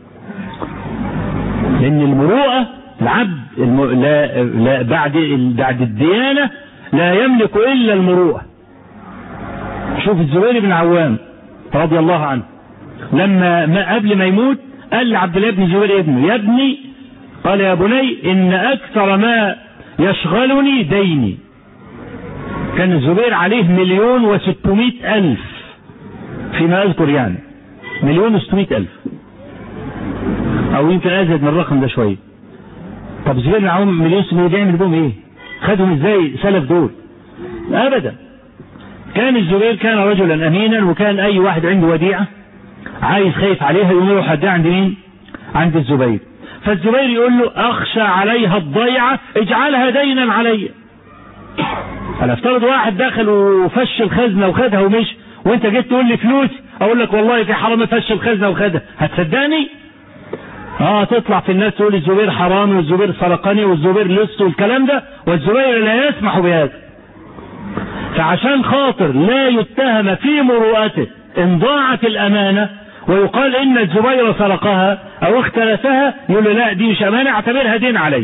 لان المروءه العبد الم... لا... لا بعد بعد الديانه لا يملك الا المروءه شوف الزبير بن عوام رضي الله عنه لما ما قبل ما يموت قال لعبد الله بن زبير ابنه يا ابني قال يا بني ان اكثر ما يشغلني ديني كان الزبير عليه مليون وستمائة الف فيما اذكر يعني مليون وستمائة الف او يمكن ازيد من الرقم ده شويه طب زبير بن عوام مليون وستمائة يعمل بهم ايه خدهم ازاي سلف دول ابدا كان الزبير كان رجلا امينا وكان اي واحد عنده وديعه عايز خايف عليها يقوم يروح يديها عند مين عند الزبير فالزبير يقول له اخشى عليها الضيعه اجعلها دينا علي انا افترض واحد دخل وفش الخزنه وخدها ومشي وانت جيت تقول لي فلوس اقول لك والله في حرامي فش الخزنه وخدها هتصدقني اه تطلع في الناس تقول الزبير حرامي والزبير سرقني والزبير لص والكلام ده والزبير لا يسمح بهذا فعشان خاطر لا يتهم في مروءته ان ضاعت الامانه ويقال ان الزبير سرقها او اختلسها يقول له لا دي مش امانه اعتبرها دين علي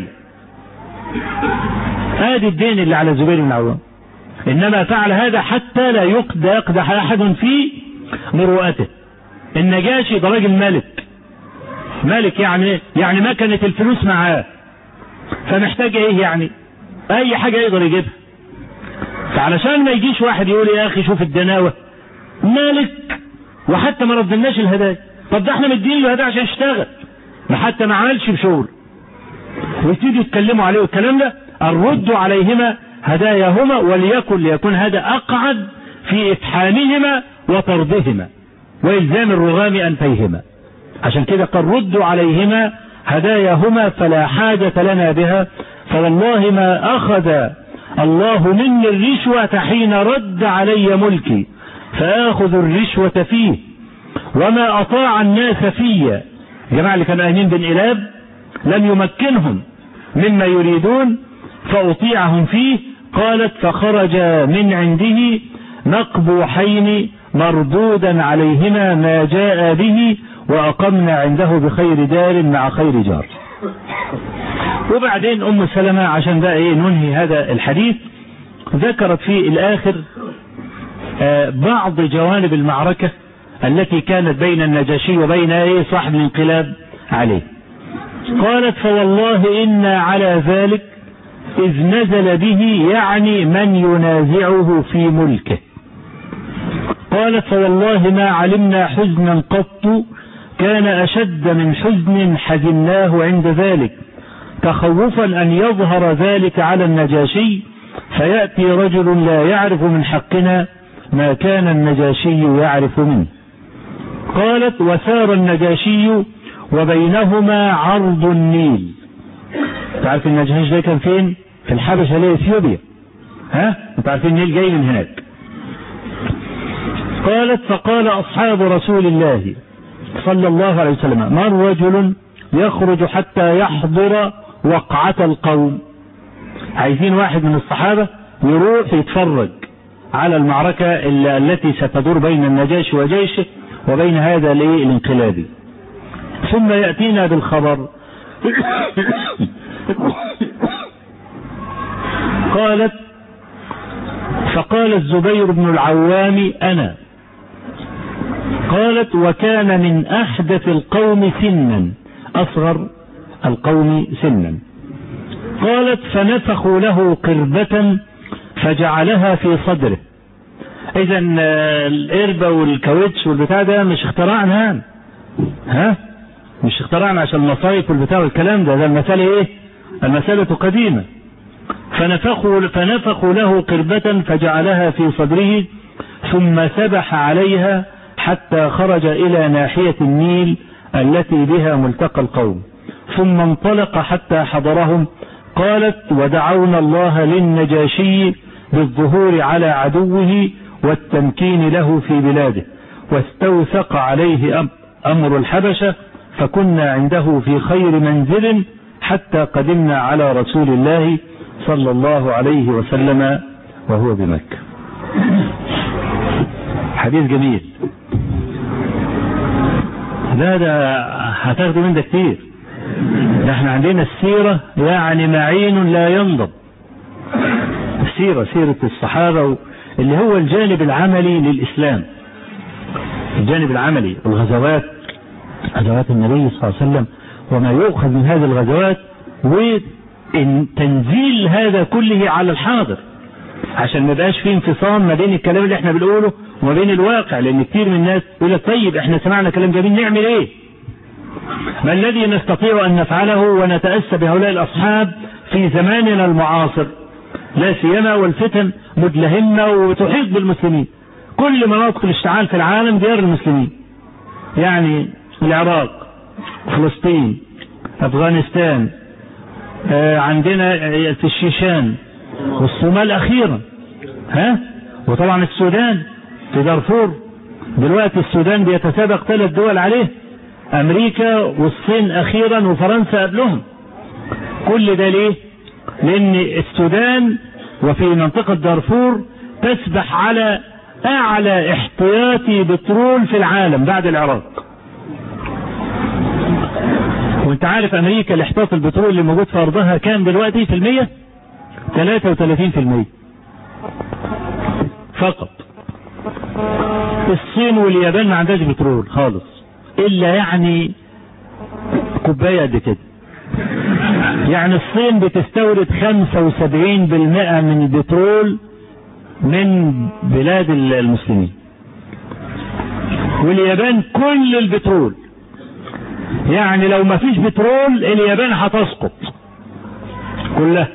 ادي الدين اللي على الزبير بن عوام انما فعل هذا حتى لا يقدح احد في مروءته النجاشي ده راجل ملك ملك يعني يعني ما كانت الفلوس معاه فمحتاج ايه يعني اي حاجه يقدر يجيبها فعلشان ما يجيش واحد يقول يا اخي شوف الدناوه مالك وحتى ما ردناش الهدايا طب ده احنا مدين له هدايا عشان يشتغل ما حتى ما عملش بشغل ويبتدوا يتكلموا عليه والكلام ده الرد عليهما هداياهما وليكن ليكون هذا اقعد في افحامهما وطردهما والزام الرغام انفيهما عشان كده قال ردوا عليهما هداياهما فلا حاجة لنا بها فوالله ما أخذ الله مني الرشوة حين رد علي ملكي فآخذ الرشوة فيه وما أطاع الناس في جماعة اللي كانوا قايمين بالإلاب لم يمكنهم مما يريدون فأطيعهم فيه قالت فخرج من عنده مقبوحين مردودا عليهما ما جاء به وأقمنا عنده بخير دار مع خير جار وبعدين أم سلمة عشان بقى إيه ننهي هذا الحديث ذكرت في الآخر آه بعض جوانب المعركة التي كانت بين النجاشي وبين إيه صاحب الانقلاب عليه قالت فوالله إنا على ذلك إذ نزل به يعني من ينازعه في ملكه قالت فوالله ما علمنا حزنا قط كان أشد من حزن حزناه عند ذلك تخوفا أن يظهر ذلك على النجاشي فيأتي رجل لا يعرف من حقنا ما كان النجاشي يعرف منه قالت وسار النجاشي وبينهما عرض النيل تعرف النجاشي ده كان فين في الحبشة اللي هي اثيوبيا ها انت عارفين النيل جاي من هناك قالت فقال أصحاب رسول الله صلى الله عليه وسلم من رجل يخرج حتى يحضر وقعة القوم عايزين واحد من الصحابة يروح يتفرج على المعركة اللي التي ستدور بين النجاشي وجيشه وبين هذا الانقلابي ثم يأتينا بالخبر قالت فقال الزبير بن العوام أنا قالت وكان من أحدث القوم سنا أصغر القوم سنا قالت فنفخوا له قربة فجعلها في صدره اذا القربة والكاوتش والبتاع ده مش اختراعنا ها مش اختراعنا عشان المصايف والبتاع والكلام ده ده المسألة ايه المسألة قديمة فنفخوا, فنفخوا له قربة فجعلها في صدره ثم سبح عليها حتى خرج الى ناحية النيل التي بها ملتقى القوم ثم انطلق حتى حضرهم قالت ودعونا الله للنجاشي بالظهور على عدوه والتمكين له في بلاده واستوثق عليه أمر الحبشة فكنا عنده في خير منزل حتى قدمنا على رسول الله صلى الله عليه وسلم وهو بمكة حديث جميل لا ده هتاخدوا من ده كتير ده احنا عندنا السيرة يعني معين لا ينضب السيرة سيرة الصحابة اللي هو الجانب العملي للإسلام الجانب العملي الغزوات غزوات النبي صلى الله عليه وسلم وما يؤخذ من هذه الغزوات وتنزيل هذا كله على الحاضر عشان ما يبقاش في انفصام ما بين الكلام اللي احنا بنقوله وما بين الواقع لان كتير من الناس يقول لك طيب احنا سمعنا كلام جميل نعمل ايه ما الذي نستطيع ان نفعله ونتأسى بهؤلاء الاصحاب في زماننا المعاصر لا سيما والفتن مدلهمة وتحيط بالمسلمين كل مناطق الاشتعال في العالم ديار المسلمين يعني العراق فلسطين افغانستان آه عندنا في الشيشان والصومال اخيرا ها وطبعا السودان في دارفور دلوقتي السودان بيتسابق ثلاث دول عليه امريكا والصين اخيرا وفرنسا قبلهم كل ده ليه لان السودان وفي منطقة دارفور تسبح على اعلى احتياطي بترول في العالم بعد العراق وانت عارف امريكا الاحتياط البترول اللي موجود في ارضها كام دلوقتي في المية 33 في المية فقط الصين واليابان ما عندهاش بترول خالص الا يعني كوبايه قد كده يعني الصين بتستورد 75% من البترول من بلاد المسلمين واليابان كل البترول يعني لو ما فيش بترول اليابان هتسقط كلها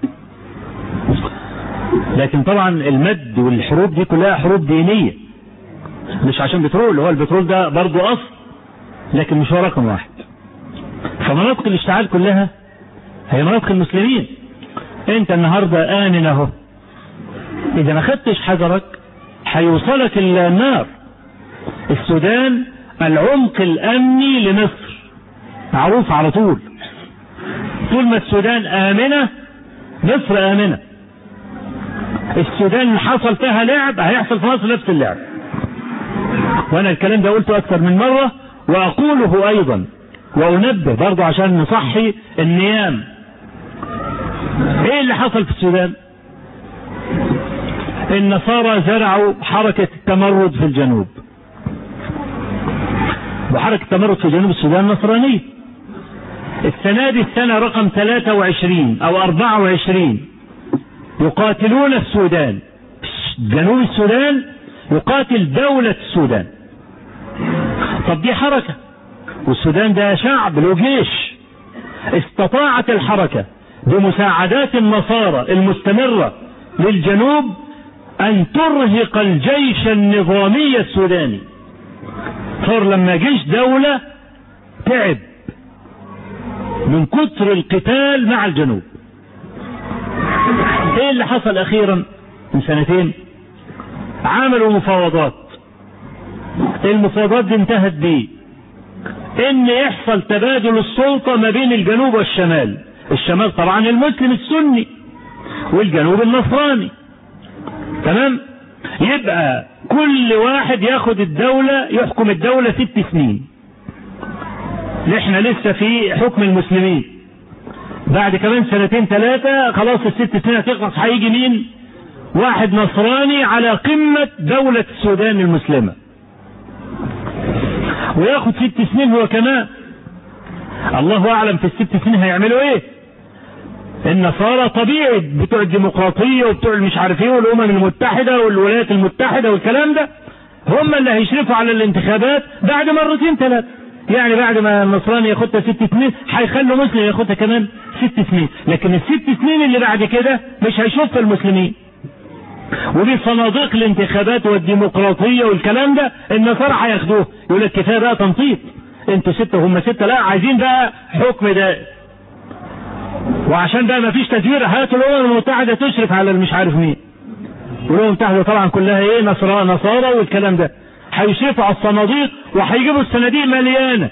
لكن طبعا المد والحروب دي كلها حروب دينية مش عشان بترول هو البترول ده برضه اصل لكن مش هو رقم واحد فمناطق الاشتعال كلها هي مناطق المسلمين انت النهاردة امن اهو اذا ما خدتش حذرك هيوصلك النار السودان العمق الامني لمصر معروف على طول طول ما السودان امنة مصر امنة السودان حصل فيها لعب هيحصل في مصر نفس اللعب وانا الكلام ده قلته اكثر من مرة واقوله ايضا وانبه برضه عشان نصحي النيام ايه اللي حصل في السودان النصارى زرعوا حركة التمرد في الجنوب وحركة التمرد في جنوب السودان نصرانية السنة دي السنة رقم 23 او 24 يقاتلون السودان جنوب السودان يقاتل دولة السودان طب دي حركة والسودان ده شعب له جيش استطاعت الحركة بمساعدات النصارى المستمرة للجنوب أن ترهق الجيش النظامي السوداني صار لما جيش دولة تعب من كثر القتال مع الجنوب ايه اللي حصل اخيرا من سنتين عملوا مفاوضات المفاوضات دي انتهت بيه ان يحصل تبادل السلطة ما بين الجنوب والشمال الشمال طبعا المسلم السني والجنوب النصراني تمام يبقى كل واحد ياخد الدولة يحكم الدولة ست سنين احنا لسه في حكم المسلمين بعد كمان سنتين ثلاثة خلاص الست سنين هتخلص هيجي مين واحد نصراني على قمة دولة السودان المسلمة وياخد ست سنين هو كمان الله اعلم في الست سنين هيعملوا ايه النصارى طبيعي بتوع الديمقراطية وبتوع مش عارف ايه والامم المتحدة والولايات المتحدة والكلام ده هم اللي هيشرفوا على الانتخابات بعد مرتين ثلاثة يعني بعد ما النصراني ياخدها ست سنين هيخلوا مسلم ياخدها كمان ست سنين لكن الست سنين اللي بعد كده مش هيشوف المسلمين ودي صناديق الانتخابات والديمقراطية والكلام ده النصارى هياخدوه يقول لك كفايه بقى تنطيط انتوا ستة وهم ستة لا عايزين بقى حكم دائم وعشان بقى ما فيش تدوير هاتوا الامم المتحدة تشرف على المش عارف مين والامم المتحدة طبعا كلها ايه نصارى نصارى والكلام ده هيشرفوا على الصناديق وهيجيبوا الصناديق مليانة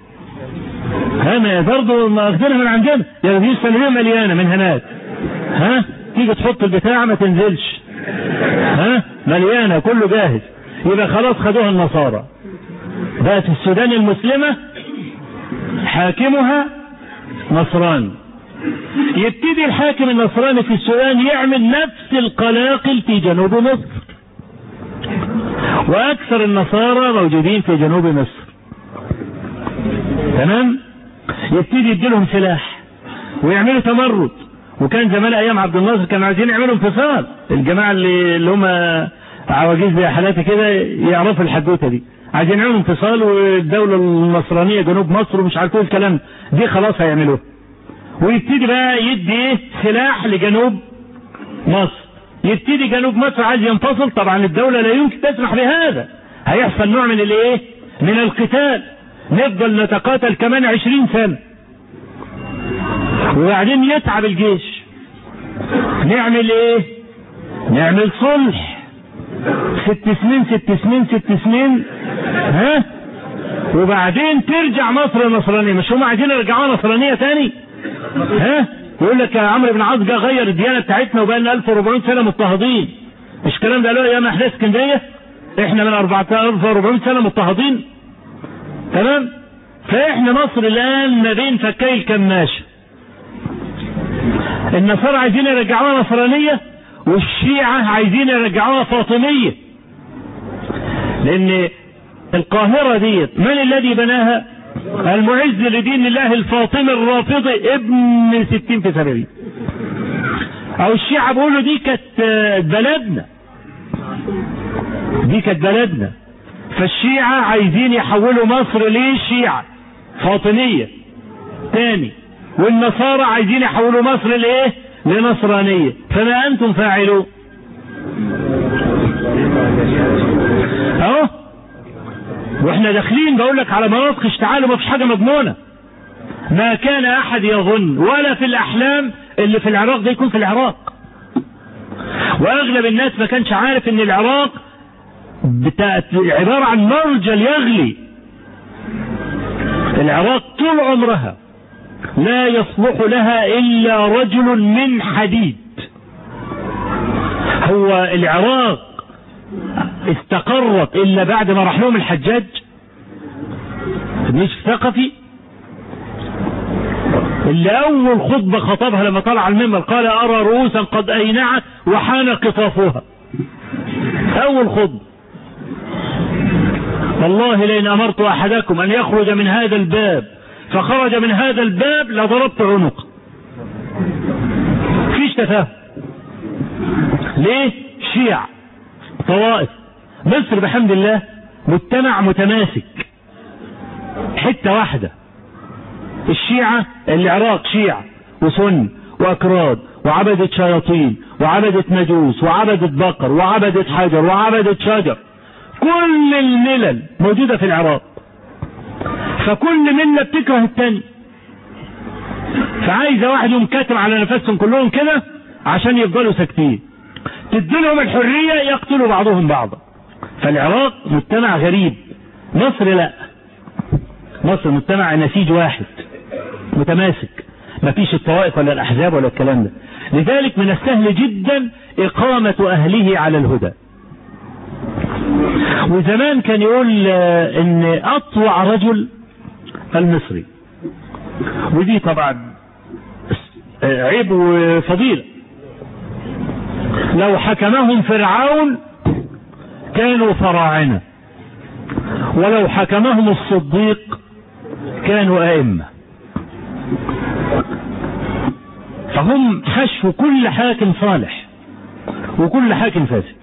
ها برضه ماخدينها من عندنا يعني دي الصناديق مليانة من هناك ها تيجي تحط البتاع ما تنزلش ها مليانة كله جاهز يبقى خلاص خدوها النصارى بقت السودان المسلمة حاكمها نصراني يبتدي الحاكم النصراني في السودان يعمل نفس القلاقل في جنوب مصر واكثر النصارى موجودين في جنوب مصر تمام يبتدي يديلهم سلاح ويعملوا تمرد وكان زمان ايام عبد الناصر كانوا عايزين يعملوا انفصال الجماعه اللي, اللي هم عواجيز زي حالاتي كده يعرفوا الحدوته دي عايزين يعملوا انفصال والدوله النصرانيه جنوب مصر ومش عارف ايه الكلام دي خلاص هيعملوه ويبتدي بقى يدي ايه سلاح لجنوب مصر يبتدي جنوب مصر عايز ينفصل طبعا الدولة لا يمكن تسمح بهذا هيحصل نوع من الايه من القتال نفضل نتقاتل كمان عشرين سنة وبعدين يتعب الجيش نعمل ايه نعمل صلح ست سنين ست سنين ست سنين ها وبعدين ترجع مصر نصرانية مش هم عايزين يرجعوها نصرانية تاني ها يقول لك يا عمرو بن عاص جه غير الديانه بتاعتنا وبقى لنا 1400 سنه مضطهدين مش الكلام ده قالوه ايام احداث اسكندريه احنا من 1400 سنه مضطهدين تمام فاحنا مصر الان ما بين فكي الكماشه النصارى عايزين يرجعوها نصرانيه والشيعه عايزين يرجعوها فاطميه لان القاهره ديت من الذي بناها المعز لدين الله الفاطمي الرافضي ابن ستين في سبعين او الشيعة بيقولوا دي كانت بلدنا دي كانت بلدنا فالشيعة عايزين يحولوا مصر لشيعة فاطمية تاني والنصارى عايزين يحولوا مصر لايه لنصرانية فما انتم فاعلون اهو واحنا داخلين بقول لك على مناطق اشتعال وما فيش حاجه مضمونه ما كان احد يظن ولا في الاحلام اللي في العراق ده يكون في العراق واغلب الناس ما كانش عارف ان العراق بتاعت عباره عن مرجل يغلي العراق طول عمرها لا يصلح لها الا رجل من حديد هو العراق استقرت الا بعد ما راح لهم الحجاج مش ثقفي اللي اول خطبه خطبها لما طلع المنبر قال ارى رؤوسا قد اينعت وحان قطافها اول خطبه والله لئن امرت احدكم ان يخرج من هذا الباب فخرج من هذا الباب لضربت عنقه فيش تفاهم ليه شيع طوائف مصر بحمد الله مجتمع متماسك حتة واحدة الشيعة العراق شيعة وسن واكراد وعبدة شياطين وعبدة مجوس وعبدة بقر وعبدة حجر وعبدة شجر كل الملل موجودة في العراق فكل ملة بتكره التاني فعايزة واحد يوم كاتم على نفسهم كلهم كده عشان يفضلوا ساكتين تديلهم الحرية يقتلوا بعضهم بعضا فالعراق مجتمع غريب مصر لا مصر مجتمع نسيج واحد متماسك مفيش الطوائف ولا الاحزاب ولا الكلام ده لذلك من السهل جدا اقامة اهله على الهدى وزمان كان يقول ان اطوع رجل المصري ودي طبعا عيب وفضيلة لو حكمهم فرعون كانوا فراعنة ولو حكمهم الصديق كانوا أئمة فهم حشو كل حاكم صالح وكل حاكم فاسد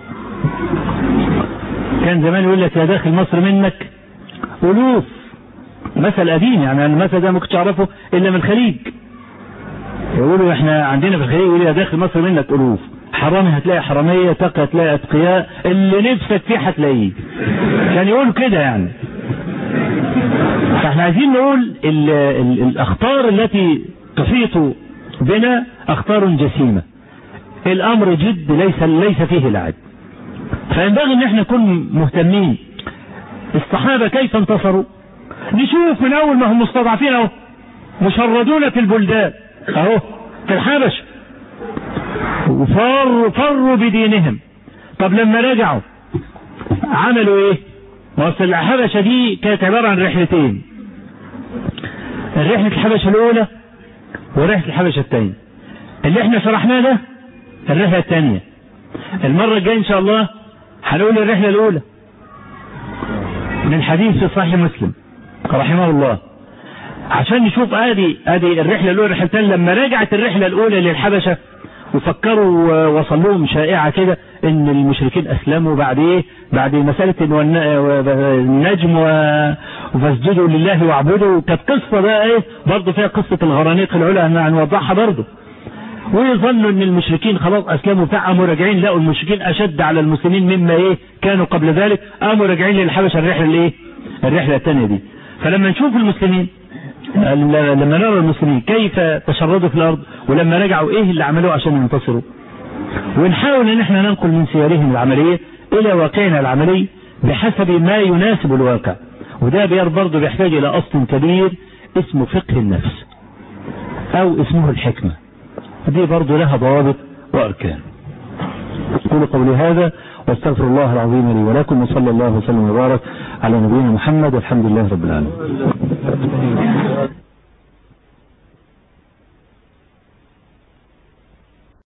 كان زمان يقول لك يا داخل مصر منك ألوف مثل قديم يعني المثل ده ما كنتش أعرفه إلا من الخليج يقولوا احنا عندنا في الخليج يقولوا يا داخل مصر منك ألوف حرامي هتلاقي حرامية تقى هتلاقي أتقياء اللي نفسك فيه هتلاقيه كان يقولوا كده يعني فاحنا عايزين نقول ال ال الأخطار التي تحيط بنا أخطار جسيمة الأمر جد ليس ليس فيه لعب فينبغي ان احنا نكون مهتمين الصحابة كيف انتصروا نشوف من اول ما هم مستضعفين اهو مشردون في البلدان اهو في الحبش وفروا فروا بدينهم طب لما رجعوا عملوا ايه ما اصل الحبشة دي كانت عبارة عن رحلتين رحلة الحبشة الاولى ورحلة الحبشة الثانية اللي احنا شرحناه ده الرحلة الثانية المرة الجاية ان شاء الله هنقول الرحلة الاولى من حديث في صحيح مسلم رحمه الله عشان نشوف ادي ادي الرحلة الاولى الرحلة الثانية لما رجعت الرحلة الاولى للحبشة وفكروا وصل لهم شائعة كده ان المشركين اسلموا بعد ايه بعد مسألة النجم وفاسجدوا لله واعبدوا كانت قصة بقى ايه برضه فيها قصة الغرانيق العلا هنوضحها برضه ويظنوا ان المشركين خلاص اسلموا قاموا راجعين لقوا المشركين اشد على المسلمين مما ايه كانوا قبل ذلك قاموا راجعين للحبشه الرحله الايه الرحله الثانيه دي فلما نشوف المسلمين لما نرى المسلمين كيف تشردوا في الارض ولما رجعوا ايه اللي عملوه عشان ينتصروا ونحاول ان احنا ننقل من سيرهم العمليه الى واقعنا العملي بحسب ما يناسب الواقع وده برضه بيحتاج الى اصل كبير اسمه فقه النفس او اسمه الحكمه دي برضو لها ضوابط وأركان أقول قولي هذا واستغفر الله العظيم لي ولكم وصلى الله وسلم وبارك على نبينا محمد والحمد لله رب العالمين